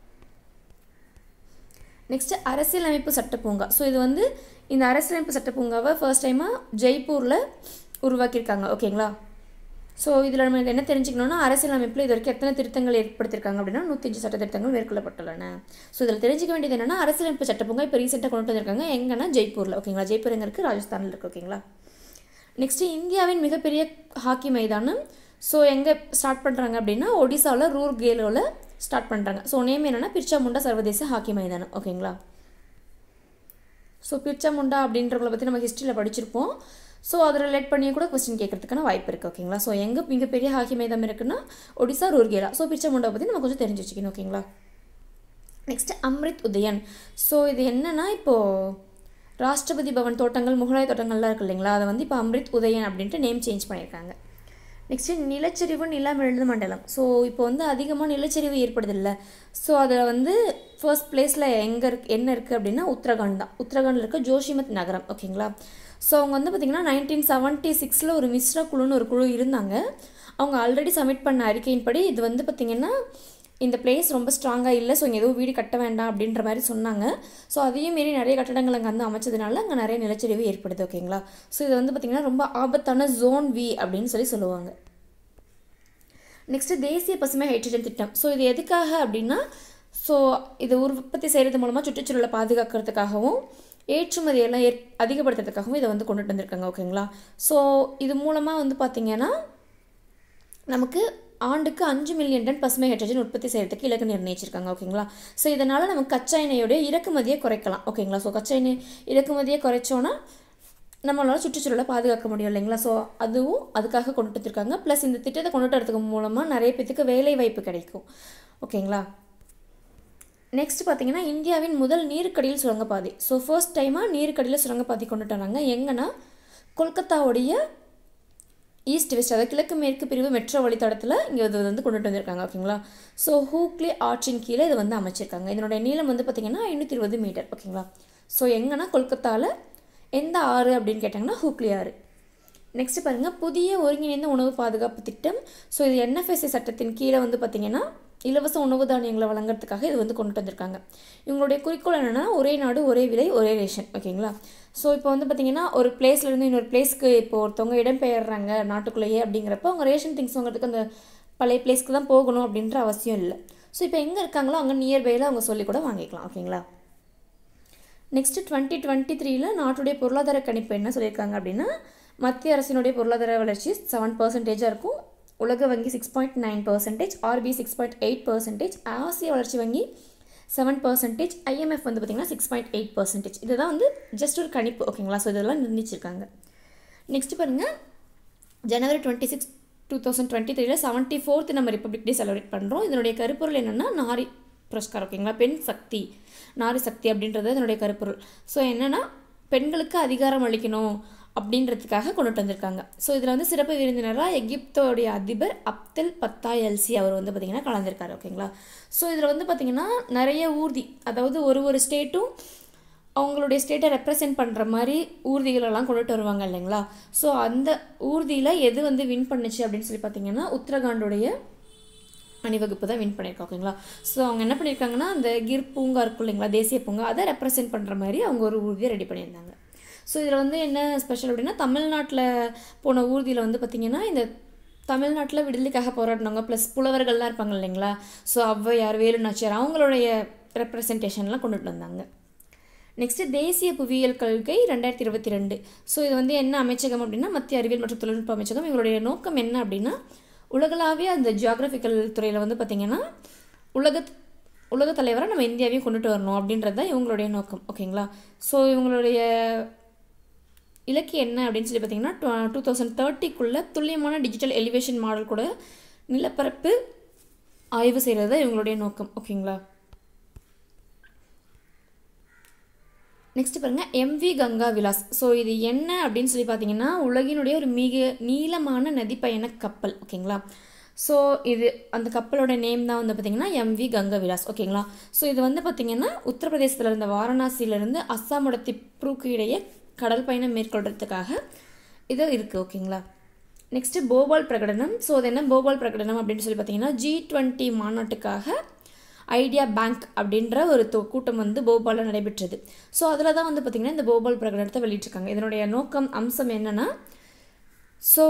நெக்ஸ்ட்டு அரசியலமைப்பு சட்டப்பூங்கா ஸோ இது வந்து இந்த அரசியலமைப்பு சட்டப்பூங்காவை ஃபர்ஸ்ட் டைமாக ஜெய்ப்பூரில் உருவாக்கியிருக்காங்க ஓகேங்களா ஸோ இதில் நம்ம என்ன தெரிஞ்சுக்கணும்னா அரசியலமைப்பில் இது வரைக்கும் எத்தனை திருத்தங்கள் ஏற்படுத்தியிருக்காங்க அப்படின்னா நூற்றஞ்சு சட்ட திருத்தங்கள் மேற்கொள்ளப்பட்டுள்ளன ஸோ இதில் தெரிஞ்சிக்க வேண்டியது என்னென்னா அரசியலமைப்பு சட்டப்பூங்கா இப்போ ரீசெண்டாக கொண்டு வந்திருக்காங்க எங்கன்னா ஜெய்ப்பூரில் ஓகேங்களா ஜெய்ப்பூர் எங்கே இருக்குது ராஜஸ்தானில் இருக்குது ஓகேங்களா நெக்ஸ்ட்டு இந்தியாவின் மிகப்பெரிய ஹாக்கி மைதானம் ஸோ எங்கே ஸ்டார்ட் பண்ணுறாங்க அப்படின்னா ஒடிசாவில் ரூர்கேலோவில் ஸ்டார்ட் பண்ணுறாங்க ஸோ நேம் என்னென்னா பிர்ச்சா முண்டா சர்வதேச ஹாக்கி மைதானம் ஓகேங்களா ஸோ பிர்ச்சா முண்டா அப்படின்றவங்கள பற்றி நம்ம ஹிஸ்ட்ரியில் படிச்சிருப்போம் ஸோ அதை ரிலேட் பண்ணியும் கூட கொஸ்டின் கேட்கறதுக்கான வாய்ப்பு இருக்குது ஓகேங்களா ஸோ எங்கே மிகப்பெரிய ஹாக்கி மைதானம் இருக்குன்னா ஒடிசா ரூர்கேலா ஸோ பிர்ச்சா முண்டா பற்றி நம்ம கொஞ்சம் தெரிஞ்சு வச்சுக்கணும் ஓகேங்களா நெக்ஸ்ட்டு அம்ரித் உதயன் ஸோ இது என்னென்னா இப்போது ராஷ்டிரபதி பவன் தோட்டங்கள் முகலாய தோட்டங்கள்லாம் இருக்கு இல்லைங்களா அதை வந்து இப்போ அம்ரித் உதயன் அப்படின்ட்டு நேம் சேஞ்ச் பண்ணியிருக்காங்க நெக்ஸ்ட்டு நிலச்சரிவு நிலமிழந்து மண்டலம் ஸோ இப்போ வந்து அதிகமாக நிலச்சரிவு ஏற்படுதில்ல ஸோ அதில் வந்து ஃபர்ஸ்ட் பிளேஸில் எங்கே இருக்கு என்ன இருக்குது அப்படின்னா உத்தரகாண்ட் தான் உத்தரகாண்டில் இருக்க ஜோஷிமத் நகரம் ஓகேங்களா ஸோ அவங்க வந்து பார்த்திங்கன்னா நைன்டீன் செவன்ட்டி சிக்ஸில் ஒரு மிஸ்ரா குழுன்னு ஒரு குழு இருந்தாங்க அவங்க ஆல்ரெடி சப்மிட் பண்ண அறிக்கையின்படி இது வந்து பார்த்திங்கன்னா இந்த பிளேஸ் ரொம்ப ஸ்ட்ராங்காக இல்லை ஸோ இங்கே எதுவும் வீடு கட்ட வேண்டாம் அப்படின்ற மாதிரி சொன்னாங்க ஸோ அதையும் மீறி நிறைய கட்டடங்கள் அங்கே வந்து அமைச்சதுனால அங்கே நிறைய நிலச்சரிவு ஏற்படுது ஓகேங்களா ஸோ இது வந்து பார்த்திங்கன்னா ரொம்ப ஆபத்தான ஜோன் வி அப்படின்னு சொல்லி சொல்லுவாங்க நெக்ஸ்ட்டு தேசிய பசுமை ஹைட்ரஜன் திட்டம் ஸோ இது எதுக்காக அப்படின்னா ஸோ இது உற்பத்தி செய்கிறது மூலமாக சுற்றுச்சூழலை பாதுகாக்கிறதுக்காகவும் ஏற்றுமதியெல்லாம் ஏற் அதிகப்படுத்துறதுக்காகவும் இதை வந்து கொண்டுட்டு வந்திருக்காங்க ஓகேங்களா ஸோ இது மூலமாக வந்து பார்த்திங்கன்னா நமக்கு ஆண்டுக்கு அஞ்சு மில்லியன் டன் பசுமை ஹைட்ரஜன் உற்பத்தி செய்கிறதுக்கு இலக்கு நிர்ணயிச்சிருக்காங்க ஓகேங்களா ஸோ இதனால் நம்ம கச்சா எண்ணெயோடைய இறக்குமதியை குறைக்கலாம் ஓகேங்களா ஸோ கச்சா எண்ணெய் இறக்குமதியை குறைச்சோன்னா நம்மளால் சுற்றுச்சூழலை பாதுகாக்க முடியும் இல்லைங்களா ஸோ அதுவும் அதுக்காக கொண்டுட்டு வந்திருக்காங்க ப்ளஸ் இந்த திட்டத்தை கொண்டுட்டு வரதுக்கு மூலமாக நிறைய பேத்துக்கு வேலை வாய்ப்பு கிடைக்கும் ஓகேங்களா நெக்ஸ்ட் பார்த்தீங்கன்னா இந்தியாவின் முதல் நீருக்கடியில் சுரங்கப்பாதை ஸோ ஃபர்ஸ்ட் டைமாக நீருக்கடியில் சுரங்கப்பாதை கொண்டுட்டு வராங்க எங்கன்னா கொல்கத்தாவுடைய ஈஸ்ட் வெஸ்ட் அதாவது கிழக்கு மேற்கு பிரிவு மெட்ரோ வழித்தடத்தில் இங்கே இது வந்து கொண்டுட்டு வந்திருக்காங்க ஓகேங்களா ஸோ ஹூக்லி ஆற்றின் கீழே இதை வந்து அமைச்சிருக்காங்க இதனுடைய நீளம் வந்து பார்த்திங்கன்னா ஐநூற்றி இருபது மீட்டர் ஓகேங்களா ஸோ எங்கன்னா கொல்கத்தாவில் எந்த ஆறு அப்படின்னு கேட்டாங்கன்னா ஹூக்லி ஆறு நெக்ஸ்ட் பாருங்கள் புதிய ஒருங்கிணைந்த உணவு பாதுகாப்பு திட்டம் ஸோ இது என்எஃப்எஸ்சி சட்டத்தின் கீழே வந்து பார்த்திங்கன்னா இலவச உணவு தானியங்களை வழங்குறதுக்காக இது வந்து கொண்டுட்டு வந்திருக்காங்க இவங்களுடைய குறிக்கோள் என்னென்னா ஒரே நாடு ஒரே விலை ஒரே ரேஷன் ஓகேங்களா ஸோ இப்போ வந்து பார்த்திங்கன்னா ஒரு பிளேஸ்லேருந்து இன்னொரு பிளேஸ்க்கு இப்போ ஒருத்தவங்க இடம்பெயர்றாங்க நாட்டுக்குள்ளேயே அப்படிங்கிறப்ப அவங்க ரேஷன் திங்ஸ் வாங்குறதுக்கு அந்த பழைய பிளேஸ்க்கு தான் போகணும் அப்படின்ற அவசியம் இல்லை ஸோ இப்போ எங்கே இருக்காங்களோ அங்கே நியர்பையில் அவங்க சொல்லி கூட வாங்கிக்கலாம் ஓகேங்களா நெக்ஸ்ட்டு டுவெண்ட்டி டுவெண்ட்டி த்ரீல நாட்டுடைய பொருளாதார கணிப்பு என்ன சொல்லியிருக்காங்க அப்படின்னா மத்திய அரசினுடைய பொருளாதார வளர்ச்சி செவன் பர்சன்டேஜாக இருக்கும் உலக வங்கி six point nine percentage RBI six point eight percentage ஆசிய வளர்ச்சி வங்கி செவன் பர்சன்டேஜ் ஐஎம்எஃப் வந்து பார்த்திங்கன்னா சிக்ஸ் பாயிண்ட் எயிட் பர்சன்டேஜ் இதுதான் வந்து ஜஸ்ட் ஒரு கணிப்பு ஓகேங்களா ஸோ இதெல்லாம் நிர்ணயிச்சிருக்காங்க நெக்ஸ்ட் பாருங்கள் January twenty six two thousand twenty த்ரீல செவன்ட்டி ஃபோர்த் நம்ம ரிப்பப்ளிக் டே செலிப்ரேட் பண்ணுறோம் இதனுடைய கருப்பொருள் என்னென்னா நாரி புரஸ்கார் ஓகேங்களா பெண் சக்தி நாரி சக்தி அப்படின்றது இதனுடைய கருப்பொருள் ஸோ என்னென்னா பெண்களுக்கு அதிகாரம் அளிக்கணும் அப்படின்றதுக்காக கொண்டுட்டு வந்திருக்காங்க ஸோ இதில் வந்து சிறப்பு விருந்தினராக எகிப்தோடைய அதிபர் அப்தல் பத்தா எல்சி அவர் வந்து பார்த்திங்கன்னா கலந்துருக்காரு ஓகேங்களா ஸோ இதில் வந்து பார்த்திங்கன்னா நிறைய ஊர்தி அதாவது ஒரு ஒரு ஸ்டேட்டும் அவங்களுடைய ஸ்டேட்டை ரெப்ரசென்ட் பண்ணுற மாதிரி ஊர்திகளெல்லாம் கொண்டுட்டு வருவாங்க இல்லைங்களா ஸோ அந்த ஊர்தியில் எது வந்து வின் பண்ணுச்சு அப்படின்னு சொல்லி பார்த்தீங்கன்னா உத்தரகாண்டுடைய அணிவகுப்பு தான் வின் பண்ணியிருக்கோம் ஓகேங்களா ஸோ அவங்க என்ன பண்ணியிருக்காங்கன்னா அந்த கிர் பூங்கா இருக்கும் இல்லைங்களா தேசிய பூங்கா அதை ரெப்ரசென்ட் பண்ணுற மாதிரி அவங்க ஒரு ஊர்தியை ரெடி பண்ணியிருந்தாங்க ஸோ இதில் வந்து என்ன ஸ்பெஷல் அப்படின்னா தமிழ்நாட்டில் போன ஊர்தியில் வந்து பார்த்திங்கன்னா இந்த தமிழ்நாட்டில் விடுதலைக்காக போராடினவங்க ப்ளஸ் புலவர்கள்லாம் இருப்பாங்க இல்லைங்களா ஸோ ஔவையார் வேலு நாச்சியார் அவங்களுடைய ரெப்ரசன்டேஷன்லாம் கொண்டுட்டு வந்தாங்க நெக்ஸ்ட்டு தேசிய புவியியல் கொள்கை ரெண்டாயிரத்தி இருபத்தி ரெண்டு ஸோ இது வந்து என்ன அமைச்சகம் அப்படின்னா மத்திய அறிவியல் மற்றும் தொழில்நுட்ப அமைச்சகம் இவங்களுடைய நோக்கம் என்ன அப்படின்னா உலகளாவிய அந்த ஜியாகிரபிக்கல் துறையில் வந்து பார்த்திங்கன்னா உலக உலக தலைவராக நம்ம இந்தியாவையும் கொண்டுட்டு வரணும் அப்படின்றது தான் இவங்களுடைய நோக்கம் ஓகேங்களா ஸோ இவங்களுடைய இலக்கு என்ன அப்படின்னு சொல்லி பார்த்தீங்கன்னா டூ தௌசண்ட் தேர்ட்டிக்குள்ளே துல்லியமான டிஜிட்டல் எலிவேஷன் மாடல் கூட நிலப்பரப்பு ஆய்வு செய்கிறது தான் இவங்களுடைய நோக்கம் ஓகேங்களா நெக்ஸ்ட் பாருங்கள் எம்வி கங்கா விலாஸ் ஸோ இது என்ன அப்படின்னு சொல்லி பார்த்தீங்கன்னா உலகினுடைய ஒரு மிக நீளமான நதி பயண கப்பல் ஓகேங்களா ஸோ இது அந்த கப்பலோட நேம் தான் வந்து பார்த்திங்கன்னா எம்வி கங்கா விலாஸ் ஓகேங்களா ஸோ இது வந்து பார்த்திங்கன்னா உத்தரப்பிரதேசத்தில் இருந்த வாரணாசியிலேருந்து அஸ்ஸாமோட திப்ரூக்கு இடையே கடல் பயணம் மேற்கொள்கிறதுக்காக இது இருக்குது ஓகேங்களா நெக்ஸ்ட்டு போபால் பிரகடனம் ஸோ அது என்ன போபால் பிரகடனம் அப்படின்னு சொல்லி பார்த்தீங்கன்னா ஜி டுவெண்ட்டி மாநாட்டுக்காக ஐடியா பேங்க் அப்படின்ற ஒரு தொ- கூட்டம் வந்து போபாலில் நடைபெற்றது ஸோ அதில் தான் வந்து பார்த்திங்கன்னா இந்த போபால் பிரகடனத்தை வெளியிட்டிருக்காங்க இதனுடைய நோக்கம் அம்சம் என்னென்னா ஸோ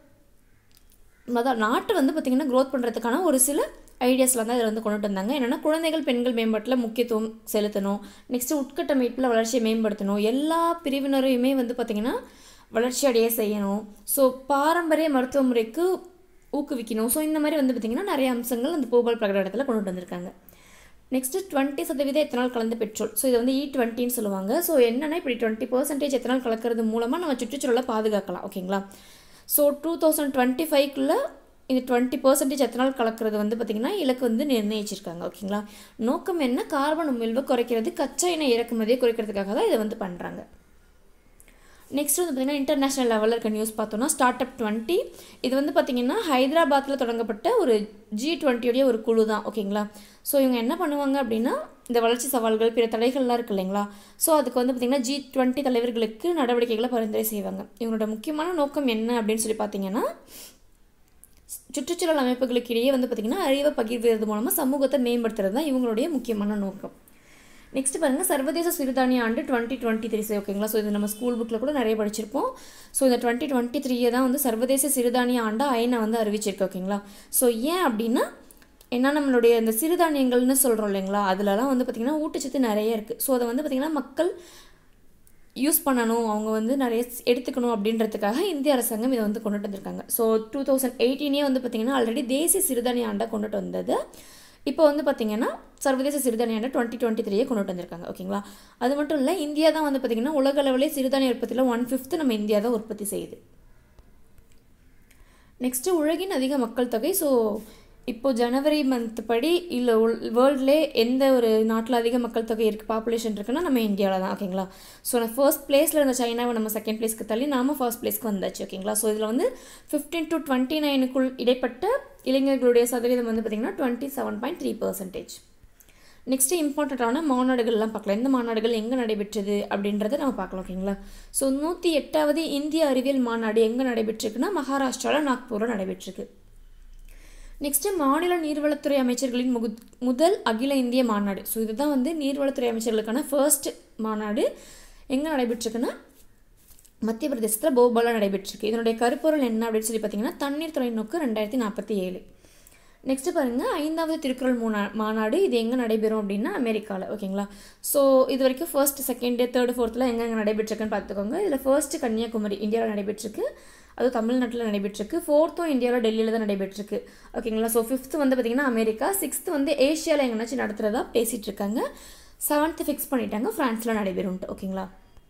அதான் நாட்டை வந்து பார்த்திங்கன்னா க்ரோத் பண்ணுறதுக்கான ஒரு சில ஐடியாஸ்லாம் தான் இதில் வந்து கொண்டுட்டு வந்தாங்க என்னென்னா குழந்தைகள் பெண்கள் மேம்பாட்டில் முக்கியத்துவம் செலுத்தணும் நெக்ஸ்ட்டு உட்கட்டமைப்பில் வளர்ச்சியை மேம்படுத்தணும் எல்லா பிரிவினரையுமே வந்து பார்த்திங்கன்னா வளர்ச்சி அடைய செய்யணும் ஸோ பாரம்பரிய மருத்துவ முறைக்கு ஊக்குவிக்கணும் ஸோ இந்த மாதிரி வந்து பார்த்திங்கன்னா நிறைய அம்சங்கள் அந்த போபால் பிரகடனத்தில் கொண்டுட்டு வந்திருக்காங்க நெக்ஸ்ட்டு டுவெண்ட்டி சதவீத எத்தனால் கலந்த பெட்ரோல் ஸோ இது வந்து இ டுவெண்ட்டின்னு சொல்லுவாங்க ஸோ என்னென்னா இப்படி டுவெண்ட்டி பர்சன்டேஜ் எத்தனால் கலக்கிறது மூலமாக நம்ம சுற்றுச்சூழலை பாதுகாக்கலாம் ஓகேங்களா ஸோ டூ தௌசண்ட் டுவெண்ட்டி ஃபைவ்க்குள்ளே இந்த டுவெண்ட்டி பர்சன்டேஜ் எத்தனால் கலக்கிறது வந்து பார்த்திங்கன்னா இலக்கு வந்து நிர்ணயிச்சிருக்காங்க ஓகேங்களா நோக்கம் என்ன கார்பன் உமிழ்வை குறைக்கிறது கச்சா எண்ணெய் இறக்குமதியை குறைக்கிறதுக்காக தான் இதை வந்து பண்ணுறாங்க நெக்ஸ்ட் வந்து பார்த்திங்கன்னா இன்டர்நேஷ்னல் லெவலில் இருக்க நியூஸ் பார்த்தோம்னா ஸ்டார்ட் அப் டுவெண்ட்டி இது வந்து பார்த்திங்கன்னா ஹைதராபாத்தில் தொடங்கப்பட்ட ஒரு ஜி டுவெண்ட்டியோடைய ஒரு குழு தான் ஓகேங்களா ஸோ இவங்க என்ன பண்ணுவாங்க அப்படின்னா இந்த வளர்ச்சி சவால்கள் பிற தடைகள்லாம் இருக்கு இல்லைங்களா ஸோ அதுக்கு வந்து பார்த்திங்கன்னா ஜி டுவெண்ட்டி தலைவர்களுக்கு நடவடிக்கைகளை பரிந்துரை செய்வாங்க இவங்களோட முக்கியமான நோக்கம் என்ன அப்படின்னு சொல்லி பார்த்தீங்கன்னா சுற்றுச்சூழல் அமைப்புகளுக்கு இடையே வந்து பார்த்திங்கன்னா அறிவை பகிர்வது மூலமாக சமூகத்தை மேம்படுத்துறது தான் இவங்களுடைய முக்கியமான நோக்கம் நெக்ஸ்ட் பாருங்கள் சர்வதேச சிறுதானிய ஆண்டு டுவெண்ட்டி டுவெண்ட்டி த்ரீ ஓகேங்களா ஸோ இது நம்ம ஸ்கூல் புக்கில் கூட நிறைய படிச்சிருப்போம் ஸோ இந்த டுவெண்ட்டி டுவெண்ட்டி த்ரீயை தான் வந்து சர்வதேச சிறுதானிய ஆண்டா ஐநா வந்து அறிவிச்சிருக்கு ஓகேங்களா ஸோ ஏன் அப்படின்னா ஏன்னா நம்மளுடைய இந்த சிறுதானியங்கள்னு சொல்கிறோம் இல்லைங்களா அதுலலாம் வந்து பார்த்திங்கன்னா ஊட்டச்சத்து நிறைய இருக்குது ஸோ அதை வந்து பார்த்திங்கன்னா மக்கள் யூஸ் பண்ணணும் அவங்க வந்து நிறைய ஸ்- எடுத்துக்கணும் அப்படின்றதுக்காக இந்திய அரசாங்கம் இதை வந்து கொண்டுட்டு வந்திருக்காங்க ஸோ டூ தௌசண்ட் எயிட்டீனே வந்து பார்த்திங்கன்னா ஆல்ரெடி தேசிய சிறுதானிய ஆண்டை கொண்டுட்டு வந்தது இப்போ வந்து பார்த்திங்கன்னா சர்வதேச சிறுதானிய ஆண்டை டுவெண்ட்டி டுவெண்ட்டி த்ரீயே கொண்டுட்டு வந்திருக்காங்க ஓகேங்களா அது மட்டும் இல்லை இந்தியா தான் வந்து பார்த்திங்கன்னா உலக அளவிலே சிறுதானிய உற்பத்தியில் ஒன் ஃபிஃப்த்து நம்ம இந்தியா தான் உற்பத்தி செய்யுது நெக்ஸ்ட்டு உலகின் அதிக மக்கள் தொகை ஸோ இப்போ ஜனவரி மந்த் படி இல்லை வேர்ல்ட்லே எந்த ஒரு நாட்டில் அதிக மக்கள் தொகை இருக்குது பாப்புலேஷன் இருக்குன்னா நம்ம இந்தியாவில் தான் ஓகேங்களா ஸோ நான் ஃபர்ஸ்ட் பிளேஸில் இருந்த சைனாவை நம்ம செகண்ட் பிளேஸ்க்கு தள்ளி நாம ஃபர்ஸ்ட் பிளேஸ்க்கு வந்தாச்சு ஓகேங்களா ஸோ இதில் வந்து ஃபிஃப்டீன் டு டுவெண்ட்டி நைனுக்குள் இடைப்பட்ட இளைஞர்களுடைய சதவீதம் வந்து பார்த்திங்கன்னா twenty seven point three percentage next இம்பார்ட்டண்ட்டான மாநாடுகள்லாம் பார்க்கலாம் எந்த மாநாடுகள் எங்கே நடைபெற்றது அப்படின்றத நம்ம பார்க்கலாம் ஓகேங்களா ஸோ நூற்றி எட்டாவது இந்திய அறிவியல் மாநாடு எங்கே நடைபெற்றிருக்குன்னா மகாராஷ்டிராவில் நாக்பூரில் நடைபெற்றிருக்கு நெக்ஸ்ட்டு மாநில நீர்வளத்துறை அமைச்சர்களின் முகு முதல் அகில இந்திய மாநாடு ஸோ இதுதான் வந்து நீர்வளத்துறை அமைச்சர்களுக்கான ஃபர்ஸ்ட் மாநாடு எங்கே நடைபெற்றிருக்குன்னா மத்திய பிரதேசத்தில் போபாலில் நடைபெற்றிருக்கு இதனுடைய கருப்பொருள் என்ன அப்படின்னு சொல்லி பார்த்தீங்கன்னா தண்ணீர் தொலைநோக்கு ரெண்டாயிரத்தி நாற்பத்தி ஏழு நெக்ஸ்ட்டு பாருங்கள் ஐந்தாவது திருக்குறள் மூணா மாநாடு இது எங்கே நடைபெறும் அப்படின்னா அமெரிக்காவில் ஓகேங்களா ஸோ இது வரைக்கும் ஃபர்ஸ்ட் செகண்டு தேர்டு ஃபோர்த்தில் எங்கெங்கே நடைபெற்றிருக்குன்னு பார்த்துக்கோங்க இதில் ஃபர்ஸ்ட்டு கன்னியாகுமரி இந்தியாவில் நடைபெற்றிருக்கு அது தமிழ்நாட்டில் நடைபெற்றிருக்கு ஃபோர்த்தும் இந்தியாவில் டெல்லியில் தான் நடைபெற்றிருக்கு ஓகேங்களா ஸோ ஃபிஃப்த்து வந்து பார்த்திங்கன்னா அமெரிக்கா சிக்ஸ்த்து வந்து ஏஷியாவில் எங்கேனாச்சும் நடத்துகிறதா பேசிகிட்டு இருக்காங்க செவன்த்து ஃபிக்ஸ் பண்ணிட்டாங்க ஃப்ரான்ஸில் நடைபெறும்ட்டு ஓகேங்களா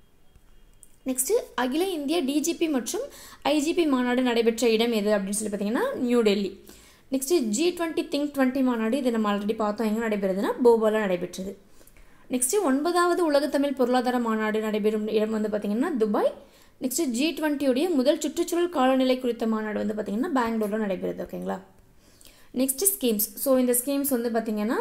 நெக்ஸ்ட்டு அகில இந்திய டிஜிபி மற்றும் ஐஜிபி மாநாடு நடைபெற்ற இடம் எது அப்படின்னு சொல்லி பார்த்தீங்கன்னா New Delhi next G twenty think twenty மாநாடு இது நம்ம ஆல்ரெடி பார்த்தோம் எங்கே நடைபெறுதுன்னா போபாலில் நடைபெற்றது நெக்ஸ்ட்டு ஒன்பதாவது உலகத்தமிழ் பொருளாதார மாநாடு நடைபெறும் இடம் வந்து பார்த்திங்கன்னா துபாய் நெக்ஸ்ட்டு ஜி டுவெண்ட்டியோடைய முதல் சுற்றுச்சூழல் காலநிலை குறித்த மாநாடு வந்து பார்த்திங்கன்னா பெங்களூரில் நடைபெறுது ஓகேங்களா நெக்ஸ்ட்டு ஸ்கீம்ஸ் ஸோ இந்த ஸ்கீம்ஸ் வந்து பார்த்திங்கன்னா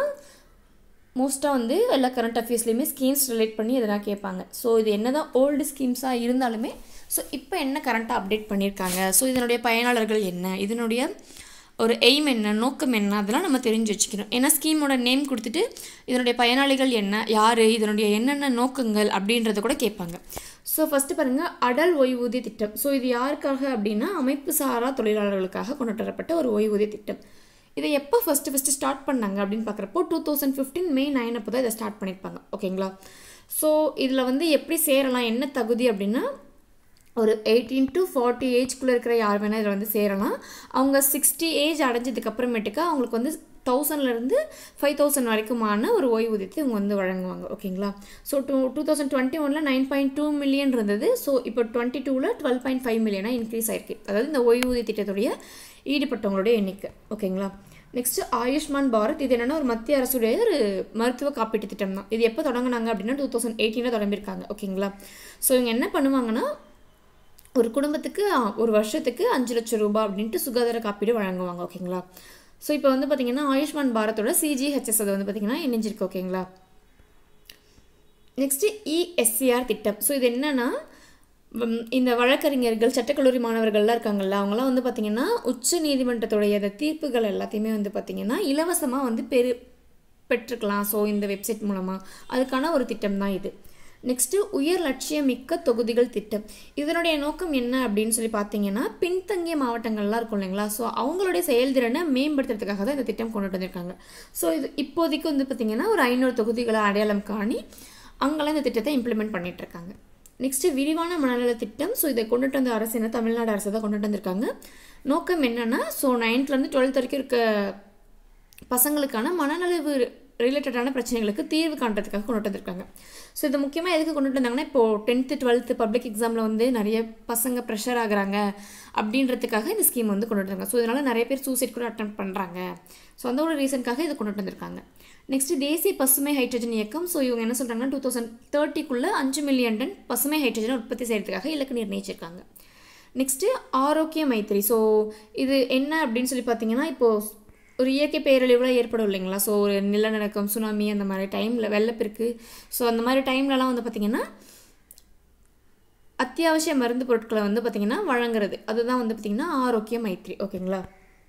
மோஸ்ட்டாக வந்து எல்லா கரண்ட் அஃபேர்ஸ்லையுமே ஸ்கீம்ஸ் ரிலேட் பண்ணி எதனா கேட்பாங்க ஸோ இது என்ன தான் ஓல்டு ஸ்கீம்ஸாக இருந்தாலுமே ஸோ இப்போ என்ன கரண்ட்டாக அப்டேட் பண்ணியிருக்காங்க ஸோ இதனுடைய பயனாளர்கள் என்ன இதனுடைய ஒரு எய்ம் என்ன நோக்கம் என்ன அதெல்லாம் நம்ம தெரிஞ்சு வச்சுக்கணும் ஏன்னா ஸ்கீமோட நேம் கொடுத்துட்டு இதனுடைய பயனாளிகள் என்ன யார் இதனுடைய என்னென்ன நோக்கங்கள் அப்படின்றத கூட கேட்பாங்க ஸோ ஃபஸ்ட்டு பாருங்கள் அடல் ஓய்வூதிய திட்டம் ஸோ இது யாருக்காக அப்படின்னா அமைப்பு சாரா தொழிலாளர்களுக்காக கொண்டு வரப்பட்ட ஒரு ஓய்வூதிய திட்டம் இதை எப்போ ஃபஸ்ட்டு ஃபஸ்ட்டு ஸ்டார்ட் பண்ணாங்க அப்படின்னு பார்க்குறப்போ two thousand fifteen May nine அப்போ தான் இதை ஸ்டார்ட் பண்ணியிருப்பாங்க ஓகேங்களா ஸோ இதில் வந்து எப்படி சேரலாம் என்ன தகுதி அப்படின்னா ஒரு எயிட்டீன் டு ஃபார்ட்டி ஏஜ்குள்ளே இருக்கிற யார் வேணால் இதில் வந்து சேரலாம் அவங்க சிக்ஸ்டி ஏஜ் அடைஞ்சதுக்கு அப்புறமேட்டுக்கா அவங்களுக்கு வந்து தௌசண்ட்லேருந்து ஃபைவ் தௌசண்ட் வரைக்குமான ஒரு ஓய்வூதியத்தை இவங்க வந்து வழங்குவாங்க ஓகேங்களா so two two thousand twenty ஒனில் நைன் பாயிண்ட் டூ மில்லியன் இருந்தது ஸோ இப்போ டுவெண்ட்டி டூவில் டுவெல் பாயிண்ட் ஃபைவ் மில்லியனாக இன்க்ரீஸ் ஆயிருக்கு அதாவது இந்த ஓய்வூதிய திட்டத்துடைய ஈடுபட்டவங்களுடைய எண்ணிக்கை ஓகேங்களா நெக்ஸ்ட்டு ஆயுஷ்மான் பாரத் இது என்னென்னா ஒரு மத்திய அரசுடைய ஒரு மருத்துவ காப்பீட்டு திட்டம் தான் இது எப்போ தொடங்கினாங்க அப்படின்னா டூ தௌசண்ட் எயிட்டீனில் தொடங்கியிருக்காங்க ஓகேங்களா ஸோ இவங்க என்ன பண்ணுவாங்கன்னா ஒரு குடும்பத்துக்கு ஆ, ஒரு வருஷத்துக்கு அஞ்சு லட்சம் ரூபாய் அப்படின்ட்டு சுகாதார காப்பீடு வழங்குவாங்க ஓகேங்களா ஸோ இப்போ வந்து பார்த்தீங்கன்னா ஆயுஷ்மான் பாரத்தோட சிஜிஹெச்எஸ் அது வந்து பார்த்தீங்கன்னா இணைஞ்சிருக்கு ஓகேங்களா நெக்ஸ்ட்டு இஎஸ்சிஆர் திட்டம் ஸோ இது என்னன்னா ம், இந்த வழக்கறிஞர்கள் சட்டக்கல்லூரி மாணவர்கள்லாம் இருக்காங்கல்ல அவங்களாம் வந்து பார்த்திங்கன்னா உச்ச நீதிமன்றத்துடைய அந்த தீர்ப்புகள் எல்லாத்தையுமே வந்து பார்த்திங்கன்னா இலவசமாக வந்து பெரு பெற்றுக்கலாம் ஸோ இந்த வெப்சைட் மூலமாக அதுக்கான ஒரு திட்டம் தான் இது நெக்ஸ்ட்டு உயர் லட்சியமிக்க தொகுதிகள் திட்டம் இதனுடைய நோக்கம் என்ன அப்படின்னு சொல்லி பார்த்தீங்கன்னா பின்தங்கிய மாவட்டங்கள்லாம் இருக்கும் இல்லைங்களா ஸோ அவங்களுடைய செயல்திறனை மேம்படுத்துறதுக்காக தான் இந்த திட்டம் கொண்டுட்டு வந்திருக்காங்க ஸோ இது இப்போதைக்கு வந்து பார்த்திங்கன்னா ஒரு ஐநூறு தொகுதிகளை அடையாளம் காணி அங்கெல்லாம் இந்த திட்டத்தை இம்ப்ளிமெண்ட் பண்ணிட்டு இருக்காங்க நெக்ஸ்ட்டு விரிவான மனநல திட்டம் ஸோ இதை கொண்டுட்டு வந்த அரசு என்ன தமிழ்நாடு அரசு தான் கொண்டுட்டு வந்திருக்காங்க நோக்கம் என்னென்னா ஸோ நைன்த்லேருந்து டுவெல்த் வரைக்கும் இருக்க பசங்களுக்கான மனநலவு ரிலேட்டடான பிரச்சனைகளுக்கு தீர்வு காண்றதுக்காக கொண்டுட்டு வந்திருக்காங்க ஸோ இது முக்கியமாக எதுக்கு கொண்டுட்டு வந்தாங்கன்னா இப்போது டென்த்து டுவெல்த்து பப்ளிக் எக்ஸாமில் வந்து நிறைய பசங்க ப்ரெஷர் ஆகுறாங்க அப்படின்றதுக்காக இந்த ஸ்கீம் வந்து கொண்டுட்டு வந்தாங்க ஸோ இதனால் நிறைய பேர் சூசைட் கூட அட்டம் பண்ணுறாங்க ஸோ அந்த ஒரு ரீசனுக்காக இது கொண்டுட்டு வந்திருக்காங்க நெக்ஸ்ட் தேசிய பசுமை ஹைட்ரஜன் இயக்கம் ஸோ இவங்க என்ன சொல்கிறாங்கன்னா டூ தௌசண்ட் தேர்ட்டிக்குள்ளே அஞ்சு மில்லியன் டன் பசுமை ஹைட்ரஜனை உற்பத்தி செய்கிறதுக்காக இலக்கு நிர்ணயிச்சிருக்காங்க நெக்ஸ்ட்டு ஆரோக்கிய மைத்திரி ஸோ இது என்ன அப்படின்னு சொல்லி பார்த்தீங்கன்னா இப்போது ஒரு இயற்கை பேரழிவுலாம் ஏற்படும் இல்லைங்களா ஸோ ஒரு நிலநடுக்கம் சுனாமி அந்த மாதிரி டைமில் வெள்ளப்பெருக்கு ஸோ அந்த மாதிரி டைம்லலாம் வந்து பார்த்திங்கன்னா அத்தியாவசிய மருந்து பொருட்களை வந்து பார்த்திங்கன்னா வழங்குறது அதுதான் வந்து பார்த்திங்கன்னா ஆரோக்கிய மைத்திரி ஓகேங்களா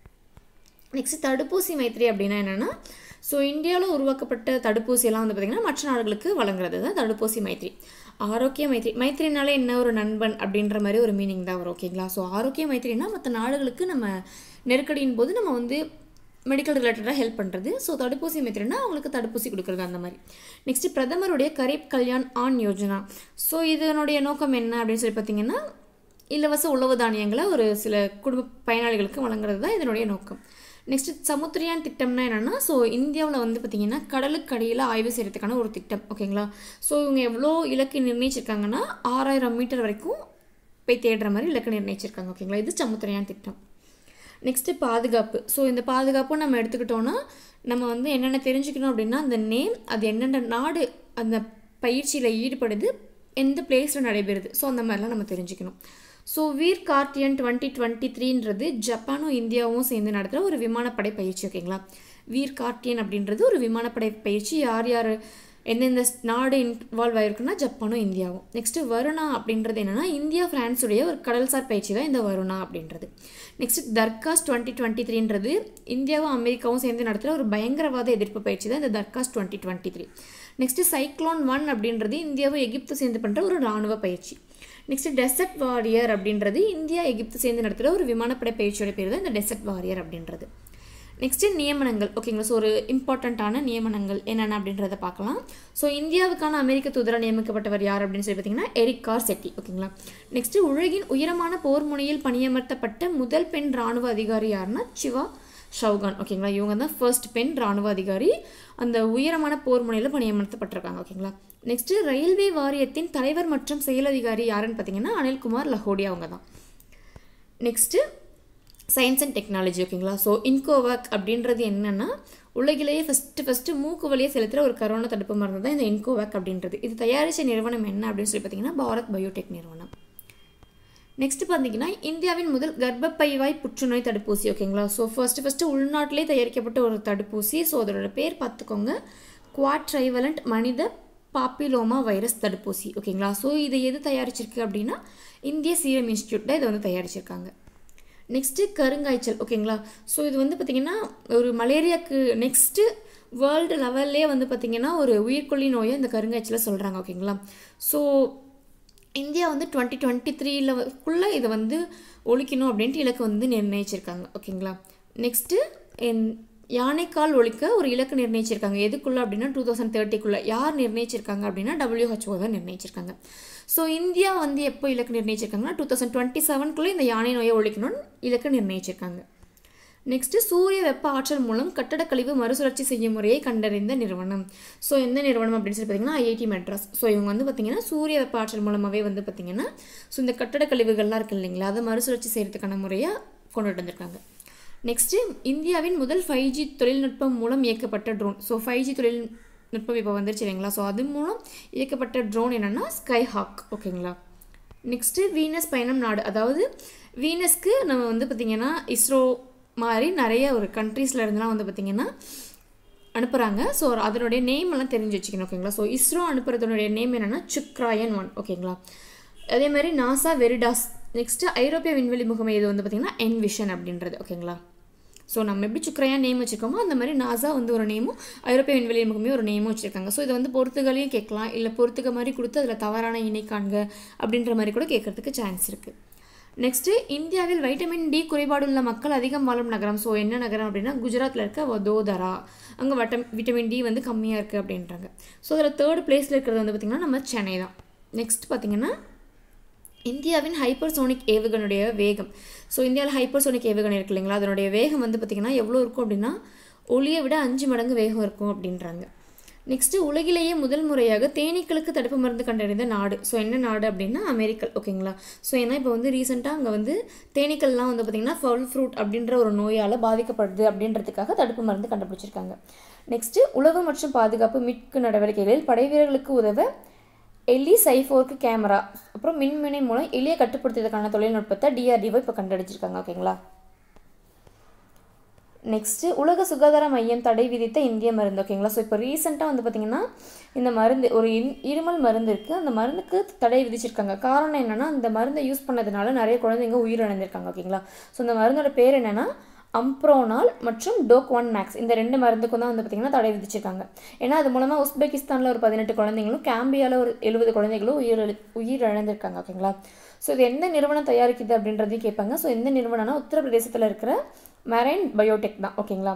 நெக்ஸ்ட் தடுப்பூசி மைத்திரி அப்படின்னா என்னென்னா ஸோ இந்தியாவில் உருவாக்கப்பட்ட தடுப்பூசியெல்லாம் வந்து பார்த்திங்கன்னா மற்ற நாடுகளுக்கு வழங்குறது தான் தடுப்பூசி மைத்திரி ஆரோக்கிய மைத்திரி மைத்திரினாலே என்ன ஒரு நண்பன் அப்படின்ற மாதிரி ஒரு மீனிங் தான் வரும் ஓகேங்களா ஸோ ஆரோக்கிய மைத்திரினா மற்ற நாடுகளுக்கு நம்ம நெருக்கடியின் போது நம்ம வந்து மெடிக்கல் ரிலேட்டடாக ஹெல்ப் பண்ணுறது ஸோ தடுப்பூசி மைத்திரினா அவங்களுக்கு தடுப்பூசி கொடுக்குறது அந்த மாதிரி நெக்ஸ்ட்டு பிரதமருடைய கரீப் கல்யாண் ஆன் யோஜனா ஸோ இதனுடைய நோக்கம் என்ன அப்படின்னு சொல்லி பார்த்தீங்கன்னா இலவச உணவு தானியங்களை ஒரு சில குடும்ப பயனாளிகளுக்கு வழங்குறது தான் இதனுடைய நோக்கம் நெக்ஸ்ட் சமுத்திரியான் திட்டம்னா என்னென்னா ஸோ இந்தியாவில் வந்து பார்த்திங்கன்னா கடலுக்கு அடியில் ஆய்வு செய்கிறதுக்கான ஒரு திட்டம் ஓகேங்களா ஸோ இவங்க எவ்வளோ இலக்கு நிர்ணயிச்சிருக்காங்கன்னா ஆறாயிரம் மீட்டர் வரைக்கும் போய் தேடுற மாதிரி இலக்கு நிர்ணயிச்சிருக்காங்க ஓகேங்களா இது சமுத்திரயான் திட்டம் நெக்ஸ்ட்டு பாதுகாப்பு ஸோ இந்த பாதுகாப்பும் நம்ம எடுத்துக்கிட்டோன்னா நம்ம வந்து என்னென்ன தெரிஞ்சுக்கணும் அப்படின்னா அந்த நேம் அது என்னென்ன நாடு அந்த பயிற்சியில் ஈடுபடுது எந்த பிளேஸில் நடைபெறுது ஸோ அந்த மாதிரிலாம் நம்ம தெரிஞ்சுக்கணும் so Veer guardian twenty twenty த்ரீன்றது ஜப்பானும் இந்தியாவும் சேர்ந்து நடத்துகிற ஒரு விமானப்படை பயிற்சி ஓகேங்களா வீர் கார்டியன் அப்படின்றது ஒரு விமானப்படை பயிற்சி யார் யார் எந்தெந்த நாடு இன்வால்வ் ஆயிருக்குன்னா ஜப்பானும் இந்தியாவும் நெக்ஸ்ட்டு வருணா அப்படின்றது என்னென்னா இந்தியா ஃப்ரான்ஸுடைய ஒரு கடல்சார் பயிற்சி தான் இந்த வருணா அப்படின்றது நெக்ஸ்ட் தர்காஸ் டுவெண்ட்டி டுவெண்ட்டி த்ரீன்றது இந்தியாவும் அமெரிக்காவும் சேர்ந்து நடத்துகிற ஒரு பயங்கரவாத எதிர்ப்பு பயிற்சி தான் இந்த Tarkash twenty twenty three next cyclone one அப்படின்றது இந்தியாவும் எகிப்து சேர்ந்து பண்ணுற ஒரு இராணுவ பயிற்சி நெக்ஸ்ட் டெசர்ட் வாரியர் அப்படின்றது இந்தியா எகிப்து சேர்ந்து நடத்துகிற ஒரு விமானப்படை பயிற்சியோட பேர் தான் இந்த டெசர்ட் வாரியர் அப்படின்றது நெக்ஸ்ட்டு நியமனங்கள் ஓகேங்களா ஸோ ஒரு இம்பார்ட்டண்ட்டான நியமனங்கள் என்னென்ன அப்படின்றத பார்க்கலாம் ஸோ இந்தியாவுக்கான அமெரிக்க தூதராக நியமிக்கப்பட்டவர் யார் அப்படின்னு சொல்லி பார்த்தீங்கன்னா எரிக் கார் செட்டி ஓகேங்களா நெக்ஸ்ட்டு உலகின் உயரமான போர் முனையில் பணியமர்த்தப்பட்ட முதல் பெண் ராணுவ அதிகாரி யாருன்னா சிவா ஷவுகான் ஓகேங்களா இவங்க தான் ஃபர்ஸ்ட் பெண் ராணுவ அதிகாரி அந்த உயரமான போர் முனையில் பணியமர்த்தப்பட்டிருக்காங்க ஓகேங்களா நெக்ஸ்ட்டு ரயில்வே வாரியத்தின் தலைவர் மற்றும் செயலதிகாரி யாருன்னு பார்த்தீங்கன்னா அனில்குமார் லஹோடியா அவங்க தான் நெக்ஸ்ட்டு சயின்ஸ் அண்ட் டெக்னாலஜி ஓகேங்களா ஸோ இன்கோவாக் அப்படின்றது என்னென்னா உலகிலேயே ஃபஸ்ட்டு ஃபஸ்ட்டு மூக்கு வழியே செலுத்துகிற ஒரு கரோனா தடுப்பு மருந்து தான் இந்த இன்கோவாக் அப்படின்றது இது தயாரித்த நிறுவனம் என்ன அப்படின்னு சொல்லி பார்த்தீங்கன்னா பாரத் பயோடெக் நிறுவனம் நெக்ஸ்ட் பார்த்தீங்கன்னா இந்தியாவின் முதல் கர்ப்பப்பைவாய் புற்றுநோய் தடுப்பூசி ஓகேங்களா ஸோ ஃபர்ஸ்ட் ஃபஸ்ட்டு உள்நாட்டிலே தயாரிக்கப்பட்ட ஒரு தடுப்பூசி ஸோ அதோட பேர் பார்த்துக்கோங்க குவாட் ட்ரைவலண்ட் மனித பாப்பிலோமா வைரஸ் தடுப்பூசி ஓகேங்களா ஸோ இதை எது தயாரிச்சிருக்கு அப்படின்னா இந்திய சீரம் இன்ஸ்டியூட் தான் இதை வந்து தயாரிச்சிருக்காங்க நெக்ஸ்ட்டு கருங்காய்ச்சல் ஓகேங்களா ஸோ இது வந்து பார்த்திங்கன்னா ஒரு மலேரியாவுக்கு நெக்ஸ்ட்டு வேர்ல்டு லெவல்லே வந்து பார்த்திங்கன்னா ஒரு உயிர்கொல்லி நோயை இந்த கருங்காய்ச்சலை சொல்கிறாங்க ஓகேங்களா ஸோ இந்தியா வந்து டுவெண்ட்டி டுவெண்ட்டி த்ரீலக்குள்ளே இதை வந்து ஒழிக்கணும் அப்படின்ட்டு இலக்கு வந்து நிர்ணயிச்சிருக்காங்க ஓகேங்களா நெக்ஸ்ட்டு என் யானைக்கால் ஒழிக்க ஒரு இலக்கு நிர்ணயிச்சிருக்காங்க எதுக்குள்ள அப்படின்னா டூ தௌசண்ட் தேர்ட்டிக்குள்ளே யார் நிர்ணயிச்சிருக்காங்க அப்படின்னா WHO தான் நிர்ணயிச்சிருக்காங்க ஸோ இந்தியா வந்து எப்போ இலக்கு நிர்ணயிச்சிருக்காங்கன்னா டூ தௌசண்ட் டுவெண்ட்டி செவனுக்குள்ளே இந்த யானை நோயை ஒழிக்கணும்னு இலக்கு நிர்ணயிச்சிருக்காங்க நெக்ஸ்ட்டு சூரிய வெப்ப ஆற்றல் மூலம் கட்டடக்கழிவு மறுசுழற்சி செய்யும் முறையை கண்டறிந்த நிறுவனம் ஸோ எந்த நிறுவனம் அப்படின்னு சொல்லி பார்த்தீங்கன்னா ஐஐடி மெட்ராஸ் ஸோ இவங்க வந்து பார்த்தீங்கன்னா சூரிய வெப்ப ஆற்றல் மூலமாகவே வந்து பார்த்தீங்கன்னா ஸோ இந்த கட்டடக்கழிவுகள்லாம் இருக்கு இல்லைங்களா அதை மறுசுழற்சி செய்கிறதுக்கான முறையை கொண்டுட்டு வந்திருக்காங்க நெக்ஸ்ட்டு இந்தியாவின் முதல் ஃபைவ் ஜி தொழில்நுட்பம் மூலம் இயக்கப்பட்ட ட்ரோன் ஸோ ஃபைவ் ஜி தொழில்நுட்பம் இப்போ வந்துருச்சு இல்லைங்களா ஸோ அது மூலம் இயக்கப்பட்ட ட்ரோன் என்னென்னா ஸ்கை ஹாக் ஓகேங்களா நெக்ஸ்ட்டு வீனஸ் பயணம் நாடு அதாவது வீனஸ்க்கு நம்ம வந்து பார்த்திங்கன்னா இஸ்ரோ மாதிரி நிறைய ஒரு கண்ட்ரீஸில் இருந்தெல்லாம் வந்து பார்த்திங்கன்னா அனுப்புகிறாங்க ஸோ அதனுடைய நேம் எல்லாம் தெரிஞ்சு வச்சுக்கணும் ஓகேங்களா ஸோ இஸ்ரோ அனுப்புறதுனுடைய நேம் என்னென்னா சுக்ராயன் ஒன் ஓகேங்களா அதே மாதிரி நாசா வெரிடாஸ் நெக்ஸ்ட்டு ஐரோப்பிய விண்வெளி முகமை இது வந்து பார்த்திங்கன்னா என்விஷன் அப்படின்றது ஓகேங்களா ஸோ நம்ம எப்படி சுக்ரையான் நேம் வச்சுருக்கோமோ அந்த மாதிரி நாசா வந்து ஒரு நேமும் ஐரோப்பிய விண்வெளி முகமே ஒரு நேமும் வச்சுருக்காங்க ஸோ இதை வந்து பொறுத்துகளையும் கேட்கலாம் இல்லை பொறுத்துக்க மாதிரி கொடுத்து அதில் தவறான இணை காண்க அப்படின்ற மாதிரி கூட கேட்கறதுக்கு சான்ஸ் இருக்குது நெக்ஸ்ட்டு இந்தியாவில் வைட்டமின் டி குறைபாடுள்ள மக்கள் அதிகம் வாழும் நகரம் ஸோ என்ன நகரம் அப்படின்னா குஜராத்தில் இருக்க வதோதரா அங்கே வட்டம் விட்டமின் டி வந்து கம்மியாக இருக்குது அப்படின்றாங்க ஸோ அதில் தேர்ட் பிளேஸில் இருக்கிறது வந்து பார்த்திங்கன்னா நம்ம சென்னை தான் நெக்ஸ்ட் பார்த்திங்கன்னா இந்தியாவின் ஹைப்பர்சோனிக் ஏவுகணையுடைய வேகம் ஸோ இந்தியாவில் ஹைப்பர்சோனிக் ஏவுகணை இருக்கு இல்லைங்களா அதனுடைய வேகம் வந்து பார்த்திங்கன்னா எவ்வளோ இருக்கும் அப்படின்னா ஒளியை விட அஞ்சு மடங்கு வேகம் இருக்கும் அப்படின்றாங்க நெக்ஸ்ட்டு உலகிலேயே முதல் முறையாக தேனீக்களுக்கு தடுப்பு மருந்து கண்டறிந்த நாடு ஸோ என்ன நாடு அப்படின்னா அமெரிக்கல் ஓகேங்களா ஸோ ஏன்னா இப்போ வந்து ரீசெண்டாக அங்கே வந்து தேனீக்கள்லாம் வந்து பார்த்திங்கன்னா ஃபவுல் ஃப்ரூட் அப்படின்ற ஒரு நோயால் பாதிக்கப்படுது அப்படின்றதுக்காக தடுப்பு மருந்து கண்டுபிடிச்சிருக்காங்க நெக்ஸ்ட்டு உளவு மற்றும் பாதுகாப்பு மீட்பு நடவடிக்கைகளில் படைவீரர்களுக்கு உதவ எலி சைஃபோர்க்கு கேமரா அப்புறம் மின்மினை மூலம் எளிய கட்டுப்படுத்துவதற்கான தொழில்நுட்பத்தை டிஆர்டிஓ இப்போ கண்டுபிடிச்சிருக்காங்க ஓகேங்களா நெக்ஸ்ட்டு உலக சுகாதார மையம் தடை விதித்த இந்திய மருந்து ஓகேங்களா ஸோ இப்போ ரீசெண்டாக வந்து பார்த்திங்கன்னா இந்த மருந்து ஒரு இன் இருமல் மருந்து இருக்குது அந்த மருந்துக்கு தடை விதிச்சிருக்காங்க காரணம் என்னென்னா அந்த மருந்தை யூஸ் பண்ணதுனால நிறைய குழந்தைங்க உயிரிழந்திருக்காங்க ஓகேங்களா ஸோ இந்த மருந்தோட பேர் என்னென்னா அம்ப்ரோனால் மற்றும் டோக் ஒன் மேக்ஸ் இந்த ரெண்டு மருந்துக்கும் தான் வந்து பார்த்திங்கன்னா தடை விதிச்சிருக்காங்க ஏன்னா அது மூலமாக உஸ்பெகிஸ்தானில் ஒரு பதினெட்டு குழந்தைங்களும் கேம்பியாவில் ஒரு எழுபது குழந்தைகளும் உயிர் உயிரிழந்திருக்காங்க ஓகேங்களா ஸோ இது எந்த நிறுவனம் தயாரிக்குது அப்படின்றதையும் கேட்பாங்க ஸோ எந்த நிறுவனம்னா உத்தரப்பிரதேசத்தில் இருக்கிற மெரைன் பயோடெக் தான் ஓகேங்களா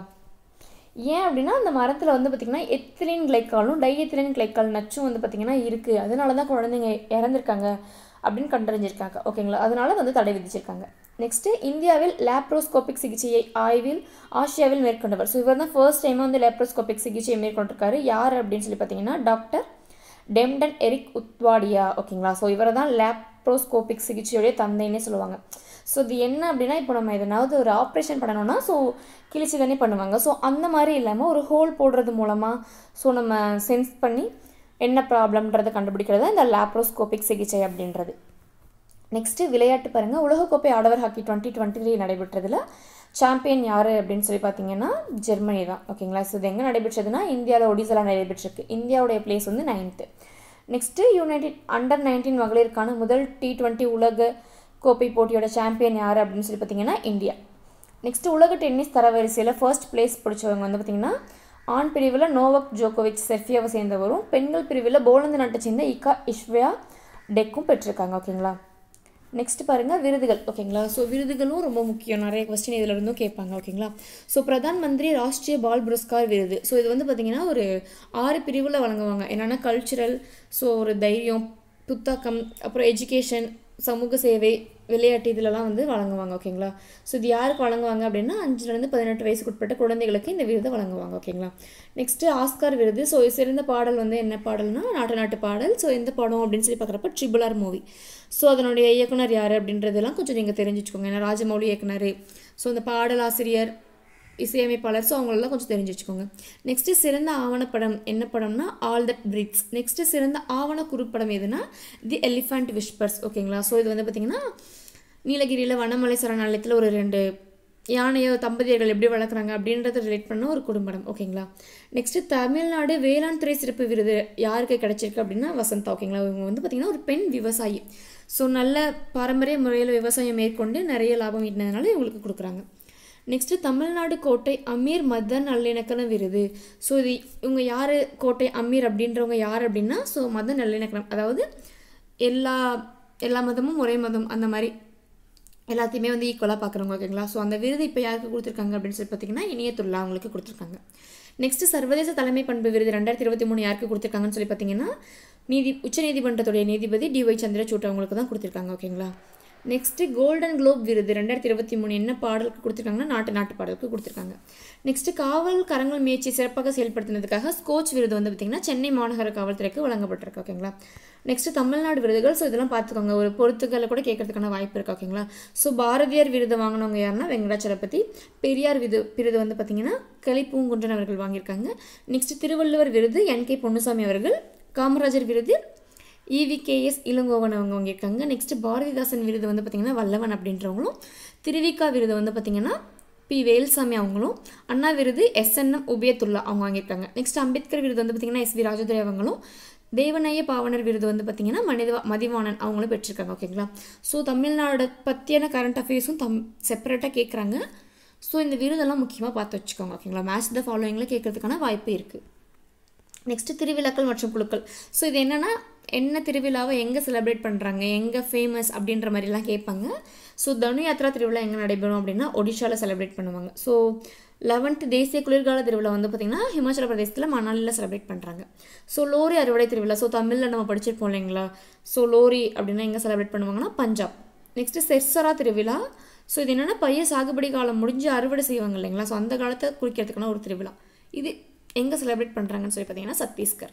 ஏன் அப்படின்னா அந்த மரத்தில் வந்து பார்த்திங்கன்னா எத்திலின் கிளைக்காலும் டைஎத்திலின் கிளைக்கால் நச்சும் வந்து பார்த்திங்கன்னா இருக்குது அதனால தான் குழந்தைங்க இறந்துருக்காங்க அப்படின்னு கண்டறிஞ்சிருக்காங்க ஓகேங்களா அதனால வந்து தடை விதிச்சிருக்காங்க நெக்ஸ்ட்டு இந்தியாவில் லேப்ரோஸ்கோபிக் சிகிச்சையை ஆய்வில் ஆசியாவில் மேற்கொண்டவர் ஸோ இவர் தான் ஃபர்ஸ்ட் டைமாக வந்து லேப்ரோஸ்கோபிக் சிகிச்சையை மேற்கொண்டிருக்காரு யார் அப்படின்னு சொல்லி பார்த்தீங்கன்னா டாக்டர் டெம்டன் எரிக் உத்வாடியா ஓகேங்களா ஸோ இவரை தான் லேப்ரோஸ்கோபிக் சிகிச்சையுடைய தந்தைன்னே சொல்லுவாங்க ஸோ இது என்ன அப்படின்னா இப்போ நம்ம எதனாவது ஒரு ஆப்ரேஷன் பண்ணணும்னா ஸோ கிழிச்சு தானே பண்ணுவாங்க ஸோ அந்த மாதிரி இல்லாமல் ஒரு ஹோல் போடுறது மூலமாக ஸோ நம்ம சென்ஸ் பண்ணி என்ன ப்ராப்ளம்ன்றதை கண்டுபிடிக்கிறது இந்த லேப்ரோஸ்கோபிக் சிகிச்சை அப்படின்றது நெக்ஸ்ட்டு விளையாட்டு பாருங்கள் உலகக்கோப்பை ஆடவர் ஹாக்கி டுவெண்ட்டி டுவெண்ட்டி த்ரீ நடைபெற்றதில் சாம்பியன் யார் அப்படின்னு சொல்லி பார்த்தீங்கன்னா ஜெர்மனி தான் ஓகேங்களா ஸோ இது எங்கே நடைபெற்றதுன்னா இந்தியாவில் ஒடிசாவில் நடைபெற்றிருக்கு இந்தியாவுடைய பிளேஸ் வந்து ninth next United under nineteen மகளிருக்கான முதல் டி டுவெண்ட்டி உலக கோப்பை போட்டியோட சாம்பியன் யார் அப்படின்னு சொல்லி பார்த்தீங்கன்னா இந்தியா நெக்ஸ்ட்டு உலக டென்னிஸ் தரவரிசையில் ஃபர்ஸ்ட் பிளேஸ் பிடிச்சவங்க வந்து பார்த்திங்கன்னா ஆண் பிரிவில் நோவக் ஜோகோவிச் செர்ஃபியாவை சேர்ந்தவரும் பெண்கள் பிரிவில் போலந்து நாட்டை சேர்ந்த இகா இஷ்வியா டெக்கும் பெற்றிருக்காங்க ஓகேங்களா நெக்ஸ்ட் பாருங்கள் விருதுகள் ஓகேங்களா ஸோ விருதுகளும் ரொம்ப முக்கியம் நிறைய கொஸ்டின் இதில் இருந்தும் கேட்பாங்க ஓகேங்களா ஸோ பிரதான் மந்திரி ராஷ்ட்ரிய பால் புரஸ்கார் விருது ஸோ இது வந்து பார்த்திங்கன்னா ஒரு ஆறு பிரிவில் வழங்குவாங்க என்னென்னா கல்ச்சுரல் ஸோ ஒரு தைரியம் புத்தாக்கம் அப்புறம் எஜுகேஷன் சமூக சேவை விளையாட்டு இதிலலாம் வந்து வழங்குவாங்க ஓகேங்களா ஸோ இது யாருக்கு வழங்குவாங்க அப்படின்னா அஞ்சுலேருந்து பதினெட்டு வயசுக்கு உட்பட்ட குழந்தைகளுக்கு இந்த விருதை வழங்குவாங்க ஓகேங்களா நெக்ஸ்ட்டு ஆஸ்கார் விருது ஸோ சிறந்த பாடல் வந்து என்ன பாடல்னா நாட்டு நாட்டு பாடல் ஸோ எந்த படம் அப்படின்னு சொல்லி பார்க்குறப்ப ட்ரிபிள் ஆர் மூவி ஸோ அதனுடைய இயக்குனர் யார் அப்படின்றதெல்லாம் கொஞ்சம் நீங்கள் தெரிஞ்சு வச்சுக்கோங்க ஏன்னா ராஜமௌலி இயக்குனர் ஸோ அந்த பாடலாசிரியர் இசையமைப்பாளர் ஸோ அவங்களெல்லாம் கொஞ்சம் தெரிஞ்சு வச்சுக்கோங்க நெக்ஸ்ட்டு சிறந்த ஆவணப்படம் என்ன படம்னா ஆல் தட் பிரீத்ஸ் நெக்ஸ்ட்டு சிறந்த ஆவண குறுப்படம் எதுனா தி எலிஃபண்ட் விஸ்பர்ஸ் ஓகேங்களா ஸோ இது வந்து பார்த்திங்கன்னா நீலகிரியில் வனமலை சரணாலயத்தில் ஒரு ரெண்டு யானையோ தம்பதியர்கள் எப்படி வளர்க்குறாங்க அப்படின்றத ரிலேட் பண்ண ஒரு குடும்பம் ஓகேங்களா நெக்ஸ்ட்டு தமிழ்நாடு வேளாண் துறை சிறப்பு விருது யாருக்கு கிடைச்சிருக்கு அப்படின்னா வசந்தா ஓகேங்களா இவங்க வந்து பார்த்திங்கன்னா ஒரு பெண் விவசாயி ஸோ நல்ல பாரம்பரிய முறையில் விவசாயம் மேற்கொண்டு நிறைய லாபம் ஈட்டினதுனால இவங்களுக்கு கொடுக்குறாங்க நெக்ஸ்ட்டு தமிழ்நாடு கோட்டை அமீர் மத நல்லிணக்கண விருது ஸோ இது இவங்க யார் கோட்டை அமீர் அப்படின்றவங்க யார் அப்படின்னா ஸோ மத நல்லிணக்கணம் அதாவது எல்லா எல்லா மதமும் ஒரே மதம் அந்த மாதிரி எல்லாத்தையுமே வந்து ஈக்குவலாக பார்க்குறவங்க ஓகேங்களா ஸோ அந்த விருது இப்போ யாருக்கு கொடுத்துருக்காங்க அப்படின்னு சொல்லி பார்த்தீங்கன்னா இணையத்துள்ளா அவங்களுக்கு கொடுத்துருக்காங்க நெக்ஸ்ட் சர்வதேச தலைமை பண்பு விருது ரெண்டாயிரத்தி இருபத்தி மூணு யாருக்கு கொடுத்துருக்காங்கன்னு சொல்லி பார்த்தீங்கன்னா நீதி உச்சநீதிமன்றத்துடைய நீதிபதி டிஒய் சந்திரசூட் அவங்களுக்கு தான் கொடுத்துருக்காங்க ஓகேங்களா நெக்ஸ்ட்டு கோல்டன் குளோப் விருது ரெண்டாயிரத்தி இருபத்தி மூணு என்ன பாடலுக்கு கொடுத்துருக்காங்கன்னா நாட்டு நாட்டு பாடலுக்கு கொடுத்துருக்காங்க நெக்ஸ்ட்டு காவல் கரங்கள் முயற்சி சிறப்பாக செயல்படுத்தினதுக்காக ஸ்கோச் விருது வந்து பார்த்திங்கன்னா சென்னை மாநகர காவல்துறைக்கு வழங்கப்பட்டிருக்கு ஓகேங்களா நெக்ஸ்ட்டு தமிழ்நாடு விருதுகள் ஸோ இதெல்லாம் பார்த்துக்கோங்க ஒரு பொறுத்துக்களை கூட கேட்கறதுக்கான வாய்ப்பு இருக்குது ஓகேங்களா ஸோ பாரதியார் விருது வாங்கினவங்க யாருன்னா வெங்கடாச்சலபதி பெரியார் விருது விருது வந்து பார்த்திங்கன்னா கலிப்பூங்குன்றன் அவர்கள் வாங்கியிருக்காங்க நெக்ஸ்ட் திருவள்ளுவர் விருது என் கே பொன்னுசாமி அவர்கள் காமராஜர் விருது இவிகேஎஸ் இளங்கோவன் அவங்க வாங்கியிருக்காங்க நெக்ஸ்ட் பாரதிதாசன் விருது வந்து பார்த்திங்கன்னா வல்லவன் அப்படின்றவங்களும் திருவிக்கா விருது வந்து பார்த்திங்கன்னா பி வேல்சாமி அவங்களும் அண்ணா விருது எஸ்என்எம் உபயத்துல்லா அவங்க வாங்கியிருக்காங்க நெக்ஸ்ட் அம்பேத்கர் விருது வந்து பார்த்திங்கன்னா எஸ் வி ராஜதுரை அவங்களும் தேவநேய பாவனர் விருது வந்து பார்த்திங்கன்னா மனித மதிவாணன் அவங்களும் பெற்றிருக்காங்க ஓகேங்களா ஸோ தமிழ்நாடு பற்றியான கரண்ட் அஃபேர்ஸும் தம் செப்பரேட்டாக கேட்குறாங்க ஸோ இந்த விருதெல்லாம் முக்கியமாக பார்த்து வச்சுக்கோங்க ஓகேங்களா மேட்ச் த ஃபாலோயிங்கில் கேட்கறதுக்கான வாய்ப்பு இருக்குது நெக்ஸ்ட்டு திருவிழாக்கள் மற்றும் குழுக்கள் ஸோ இது என்னென்னா என்ன திருவிழாவை எங்கே செலிப்ரேட் பண்ணுறாங்க எங்கே ஃபேமஸ் அப்படின்ற மாதிரிலாம் கேட்பாங்க ஸோ தனு யாத்ரா திருவிழா எங்கே நடைபெறும் அப்படின்னா ஒடிஷாவில் செலிப்ரேட் பண்ணுவாங்க ஸோ லெவன்த் தேசிய குளிர்கால திருவிழா வந்து பார்த்திங்கன்னா ஹிமாச்சல பிரதேசத்தில் மணாலியில் செலிப்ரேட் பண்ணுறாங்க ஸோ லோரி அறுவடை திருவிழா ஸோ தமிழில் நம்ம படிச்சிருப்போம் இல்லைங்களா ஸோ லோரி அப்படின்னா எங்கே செலிப்ரேட் பண்ணுவாங்கன்னா பஞ்சாப் நெக்ஸ்ட்டு செர்சரா திருவிழா ஸோ இது என்னென்னா பையன் சாகுபடி காலம் முடிஞ்சு அறுவடை செய்வாங்க இல்லைங்களா ஸோ அந்த காலத்தை குறிக்கிறதுக்கான ஒரு திருவிழா இது எங்கே செலிப்ரேட் பண்ணுறாங்கன்னு சொல்லி பார்த்தீங்கன்னா சத்தீஸ்கர்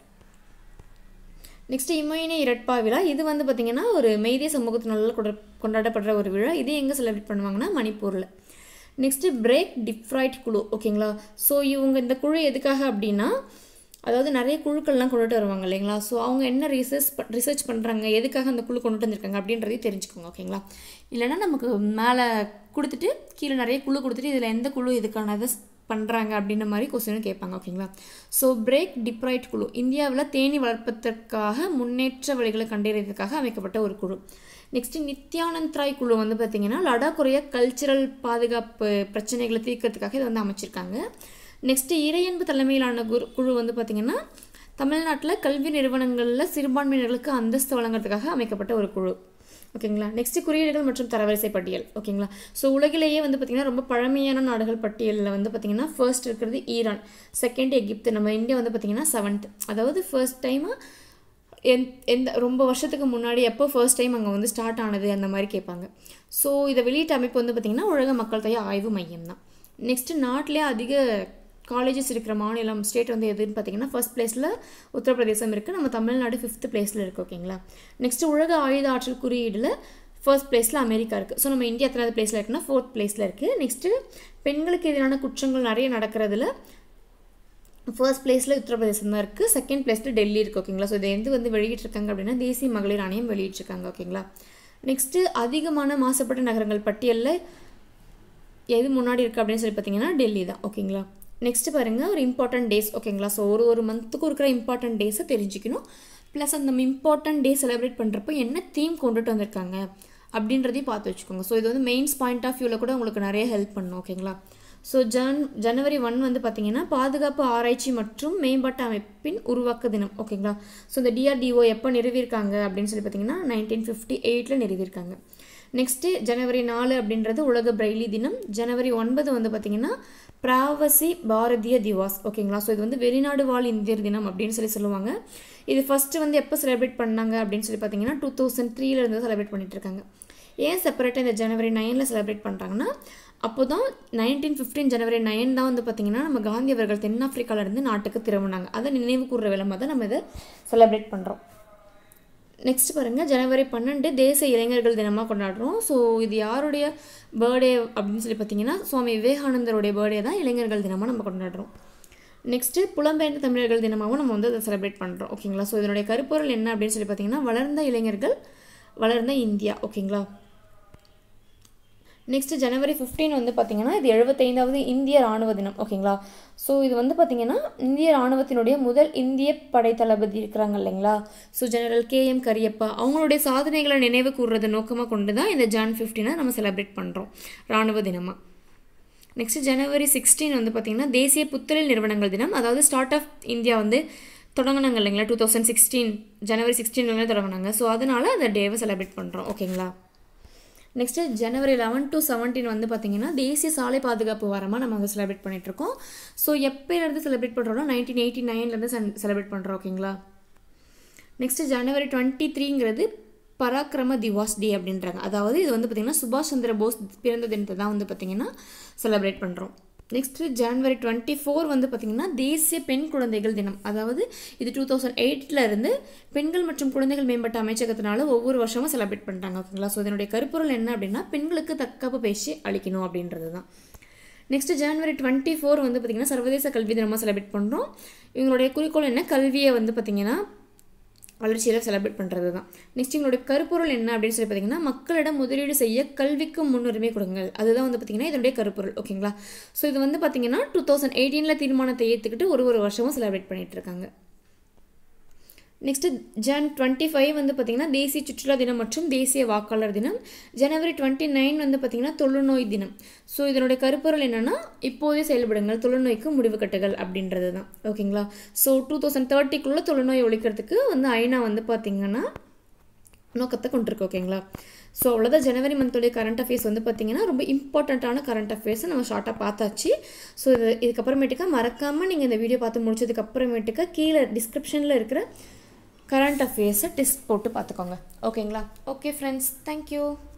நெக்ஸ்ட் இமயினி இரட்பா விழா இது வந்து பார்த்திங்கன்னா ஒரு மெய்திய சமூகத்தினால கொட கொண்டாடப்படுற ஒரு விழா இது எங்கே செலிப்ரேட் பண்ணுவாங்கன்னா மணிப்பூரில் நெக்ஸ்ட்டு பிரேக் டிஃப்ரைட் குழு ஓகேங்களா ஸோ இவங்க இந்த குழு எதுக்காக அப்படின்னா அதாவது நிறைய குழுக்கள்லாம் கொண்டுட்டு வருவாங்க இல்லைங்களா ஸோ அவங்க என்ன ரிசர்ச் ரிசர்ச் பண்ணுறாங்க எதுக்காக அந்த குழு கொண்டுட்டு வந்திருக்காங்க அப்படின்றதையும் தெரிஞ்சுக்கோங்க ஓகேங்களா இல்லைன்னா நமக்கு மேலே கொடுத்துட்டு கீழே நிறைய குழு கொடுத்துட்டு இதில் எந்த குழு இதுக்கானதை பண்ணுறாங்க அப்படின்ற மாதிரி கொஸ்டினும் கேட்பாங்க ஓகேங்களா ஸோ பிரேக் டிப்ரைட் குழு இந்தியாவில் தேனி வளர்ப்பதற்காக முன்னேற்ற வழிகளை கண்டறியறதுக்காக அமைக்கப்பட்ட ஒரு குழு நெக்ஸ்ட்டு நித்யானந்த் ராய் குழு வந்து பார்த்திங்கன்னா லடாக்குறைய கல்ச்சுரல் பாதுகாப்பு பிரச்சனைகளை தீர்க்கறதுக்காக இதை வந்து அமைச்சிருக்காங்க நெக்ஸ்ட்டு இறையன்பு தலைமையிலான குரு குழு வந்து பார்த்திங்கன்னா தமிழ்நாட்டில் கல்வி நிறுவனங்களில் சிறுபான்மையினர்களுக்கு அந்தஸ்து வழங்குறதுக்காக அமைக்கப்பட்ட ஒரு குழு ஓகேங்களா நெக்ஸ்ட் குறியீடுகள் மற்றும் தரவரிசை பட்டியல் ஓகேங்களா ஸோ உலகிலேயே வந்து பார்த்திங்கன்னா ரொம்ப பழமையான நாடுகள் பட்டியலில் வந்து பார்த்திங்கன்னா ஃபர்ஸ்ட் இருக்கிறது ஈரான் செகண்ட் எகிப்து நம்ம இந்தியா வந்து பார்த்திங்கன்னா செவன்த் அதாவது ஃபர்ஸ்ட் டைமாக எந் எந்த ரொம்ப வருஷத்துக்கு முன்னாடி எப்போ ஃபர்ஸ்ட் டைம் அங்கே வந்து ஸ்டார்ட் ஆனது அந்த மாதிரி கேட்பாங்க ஸோ இதை வெளியிட்ட அமைப்பு வந்து பார்த்திங்கன்னா உலக மக்கள் தொகை ஆய்வு மையம் தான் நெக்ஸ்ட்டு நாட்டிலே அதிக காலேஜஸ் இருக்கிற மாநிலம் ஸ்டேட் வந்து எதுன்னு பார்த்தீங்கன்னா ஃபர்ஸ்ட் பிளேஸில் உத்தரப்பிரதேசம் இருக்குது நம்ம தமிழ்நாடு ஃபிஃப்த் பிளேஸில் இருக்குது ஓகேங்களா நெக்ஸ்ட்டு உலக ஆயுத ஆற்றல் குறியீடில் ஃபர்ஸ்ட் பிளேஸில் அமெரிக்கா இருக்குது ஸோ நம்ம இந்தியா எத்தனாவது பிளேஸில் இருக்குன்னா ஃபோர்த் பிளேஸில் இருக்குது நெக்ஸ்ட்டு பெண்களுக்கு எதிரான குற்றங்கள் நிறைய நடக்கிறதுல ஃபர்ஸ்ட் பிளேஸில் உத்தரப்பிரதேசம் தான் இருக்குது செகண்ட் பிளேஸில் டெல்லி இருக்குது ஓகேங்களா ஸோ இதை எந்த வந்து வெளியிட்டிருக்காங்க அப்படின்னா தேசிய மகளிர் ஆணையம் வெளியிட்டிருக்காங்க ஓகேங்களா நெக்ஸ்ட்டு அதிகமான மாசுபட்ட நகரங்கள் பட்டியலில் எது முன்னாடி இருக்குது அப்படின்னு சொல்லி பார்த்தீங்கன்னா டெல்லி தான் ஓகேங்களா நெக்ஸ்ட் பாருங்கள் ஒரு இம்பார்ட்டன்ட் டேஸ் ஓகேங்களா ஸோ ஒரு ஒரு மந்த்துக்கும் இருக்கிற இம்பார்ட்டன்ட் டேஸை தெரிஞ்சுக்கணும் ப்ளஸ் அந்த இம்பார்ட்டன்ட் டே செலிப்ரேட் பண்ணுறப்போ என்ன தீம் கொண்டுட்டு வந்திருக்காங்க அப்படின்றதையும் பார்த்து வச்சுக்கோங்க ஸோ இது வந்து மெயின்ஸ் பாயிண்ட் ஆஃப் வியூவில் கூட உங்களுக்கு நிறைய ஹெல்ப் பண்ணும் ஓகேங்களா ஸோ ஜன் ஜனவரி ஒன் வந்து பார்த்தீங்கன்னா பாதுகாப்பு ஆராய்ச்சி மற்றும் மேம்பாட்டு அமைப்பின் உருவாக்க தினம் ஓகேங்களா ஸோ இந்த டிஆர்டிஓ எப்போ நிறுவியிருக்காங்க அப்படின்னு சொல்லி பார்த்தீங்கன்னா நைன்டீன் ஃபிஃப்டி எயிட்டில் நிறுவியிருக்காங்க நெக்ஸ்ட்டு ஜனவரி நாலு அப்படின்றது உலக பிரெய்லி தினம் ஜனவரி ஒன்பது வந்து பார்த்திங்கன்னா பிராவசி பாரதிய திவாஸ் ஓகேங்களா ஸோ இது வந்து வெளிநாடு வாழ் இந்தியர் தினம் அப்படின்னு சொல்லி சொல்லுவாங்க இது ஃபஸ்ட்டு வந்து எப்போ செலிப்ரேட் பண்ணாங்க அப்படின்னு சொல்லி பார்த்தீங்கன்னா டூ தௌசண்ட் த்ரீல இருந்து செலிப்ரேட் பண்ணிட்டு இருக்காங்க ஏன் செப்பரேட்டாக இந்த ஜனவரி நைனில் செலிப்ரேட் பண்ணுறாங்கன்னா அப்போ தான் நைன்டீன் ஃபிஃப்டீன் ஜனவரி நைன் தான் வந்து பார்த்திங்கன்னா நம்ம காந்தி அவர்கள் தென்னாப்பிரிக்காவிலேருந்து நாட்டுக்கு திரும்பினாங்க அதை நினைவு கூறுற விளம்பரம் தான் நம்ம இதை செலிப்ரேட் பண்ணுறோம் நெக்ஸ்ட் பாருங்கள் ஜனவரி பன்னெண்டு தேசிய இளைஞர்கள் தினமாக கொண்டாடுறோம் ஸோ இது யாருடைய பர்த்டே அப்படின்னு சொல்லி பார்த்தீங்கன்னா சுவாமி விவேகானந்தருடைய பர்த்டே தான் இளைஞர்கள் தினமாக நம்ம கொண்டாடுறோம் நெக்ஸ்ட்டு புலம்பெயர்ந்த தமிழர்கள் தினமாகவும் நம்ம வந்து அதை செலிப்ரேட் பண்ணுறோம் ஓகேங்களா ஸோ இதனுடைய கருப்பொருள் என்ன அப்படின்னு சொல்லி பார்த்தீங்கன்னா வளர்ந்த இளைஞர்கள் வளர்ந்த இந்தியா ஓகேங்களா நெக்ஸ்ட் ஜனவரி ஃபிஃப்டீன் வந்து பார்த்திங்கன்னா இது எழுபத்தைந்தாவது இந்திய ராணுவ தினம் ஓகேங்களா ஸோ இது வந்து பார்த்திங்கன்னா இந்திய ராணுவத்தினுடைய முதல் இந்திய படை தளபதி இருக்கிறாங்க இல்லைங்களா so General K M Cariappa அவங்களுடைய சாதனைகளை நினைவு கூறுறதை நோக்கமாக கொண்டு தான் இந்த ஜான் ஃபிஃப்டீனை நம்ம செலிப்ரேட் பண்ணுறோம் ராணுவ தினமாக நெக்ஸ்ட் ஜனவரி சிக்ஸ்டீன் வந்து பார்த்திங்கன்னா தேசிய புத்தொழில் நிறுவனங்கள் தினம் அதாவது ஸ்டார்ட் ஆஃப் இந்தியா வந்து தொடங்கினாங்க இல்லைங்களா டூ தௌசண்ட் சிக்ஸ்டீன் ஜனவரி சிக்ஸ்டீன்லேருந்து தொடங்கினாங்க ஸோ அதனால் அந்த டேவை செலிப்ரேட் பண்ணுறோம் ஓகேங்களா நெக்ஸ்ட்டு ஜனவரி லெவன் டு செவன்டீன் வந்து பார்த்திங்கன்னா தேசிய சாலை பாதுகாப்பு வாரமாக நம்ம வந்து செலிப்ரேட் பண்ணிகிட்ருக்கோம் ஸோ எப்போலேருந்து செலிப்ரேட் பண்ணுறோம்னா நைன்டீன் எயிட்டி நைன்லேருந்து செலிப்ரேட் பண்ணுறோம் ஓகேங்களா நெக்ஸ்ட்டு ஜனவரி டுவெண்ட்டி த்ரீங்கிறது பராக்கிரம திவாஸ் டே அப்படின்றாங்க அதாவது இது வந்து பார்த்திங்கன்னா சுபாஷ் சந்திர போஸ் பிறந்த தினத்தை தான் வந்து பார்த்திங்கன்னா செலிப்ரேட் பண்ணுறோம் நெக்ஸ்ட்டு ஜனவரி டுவெண்ட்டி ஃபோர் வந்து பார்த்திங்கன்னா தேசிய பெண் குழந்தைகள் தினம் அதாவது இது டூ தௌசண்ட் எயிட்டில் இருந்து பெண்கள் மற்றும் குழந்தைகள் மேம்பட்ட அமைச்சகத்தினால ஒவ்வொரு வருஷமும் செலிப்ரேட் பண்ணுறாங்க ஓகேங்களா ஸோ இதனுடைய கருப்பொருள் என்ன அப்படின்னா பெண்களுக்கு தற்காப்பு பேசி அளிக்கணும் அப்படின்றது தான் நெக்ஸ்ட் ஜனவரி டுவெண்ட்டி ஃபோர் வந்து பார்த்திங்கன்னா சர்வதேச கல்வி தினமாக செலிப்ரேட் பண்ணுறோம் இவங்களுடைய குறிக்கோள் என்ன கல்வியை வந்து பார்த்திங்கன்னா வளர்ச்சியில் செலிப்ரேட் பண்ணுறது தான் நெக்ஸ்ட் எங்களுடைய கருப்பொருள் என்ன அப்படின்னு சொல்லி பார்த்தீங்கன்னா மக்களிடம் முதலீடு செய்ய கல்விக்கு முன்னுரிமை கொடுங்கள் அதுதான் வந்து பார்த்திங்கன்னா இதனுடைய கருப்பொருள் ஓகேங்களா ஸோ இது வந்து பார்த்திங்கன்னா டூ தௌசண்ட் எயிட்டீனில் தீர்மானத்தை ஏற்றுக்கிட்டு ஒரு ஒரு வருஷமும் செலிப்ரேட் பண்ணிகிட்டு இருக்காங்க நெக்ஸ்ட்டு ஜன் டுவெண்ட்டி ஃபைவ் வந்து பார்த்திங்கன்னா தேசிய சுற்றுலா தினம் மற்றும் தேசிய வாக்காளர் தினம் ஜனவரி டுவெண்ட்டி நைன் வந்து பார்த்திங்கன்னா தொழுநோய் தினம் ஸோ இதனுடைய கருப்பொருள் என்னென்னா இப்போதே செயல்படுங்கள் தொழுநோய்க்கு முடிவு கட்டுகள் அப்படின்றது தான் ஓகேங்களா ஸோ டூ தௌசண்ட் தேர்ட்டிக்குள்ளே தொழுநோய் ஒழிக்கிறதுக்கு வந்து ஐநா வந்து பார்த்திங்கன்னா நோக்கத்தை கொண்டிருக்கு ஓகேங்களா ஸோ அவ்வளோதான் ஜனவரி மந்தோடைய கரண்ட் அஃபேர்ஸ் வந்து பார்த்திங்கன்னா ரொம்ப இம்பார்ட்டண்ட்டான கரண்ட் அஃபேர்ஸை நம்ம ஷார்ட்டாக பார்த்தாச்சு ஸோ இது இதுக்கப்புறமேட்டுக்கா மறக்காமல் நீங்கள் இந்த வீடியோ பார்த்து முடிச்சதுக்கப்புறமேட்டுக்கா கீழே டிஸ்கிரிப்ஷனில் இருக்கிற கரண்ட் அஃபேர்ஸை டெஸ்ட் போட்டு பார்த்துக்கோங்க ஓகேங்களா ஓகே ஃப்ரெண்ட்ஸ் தேங்க்யூ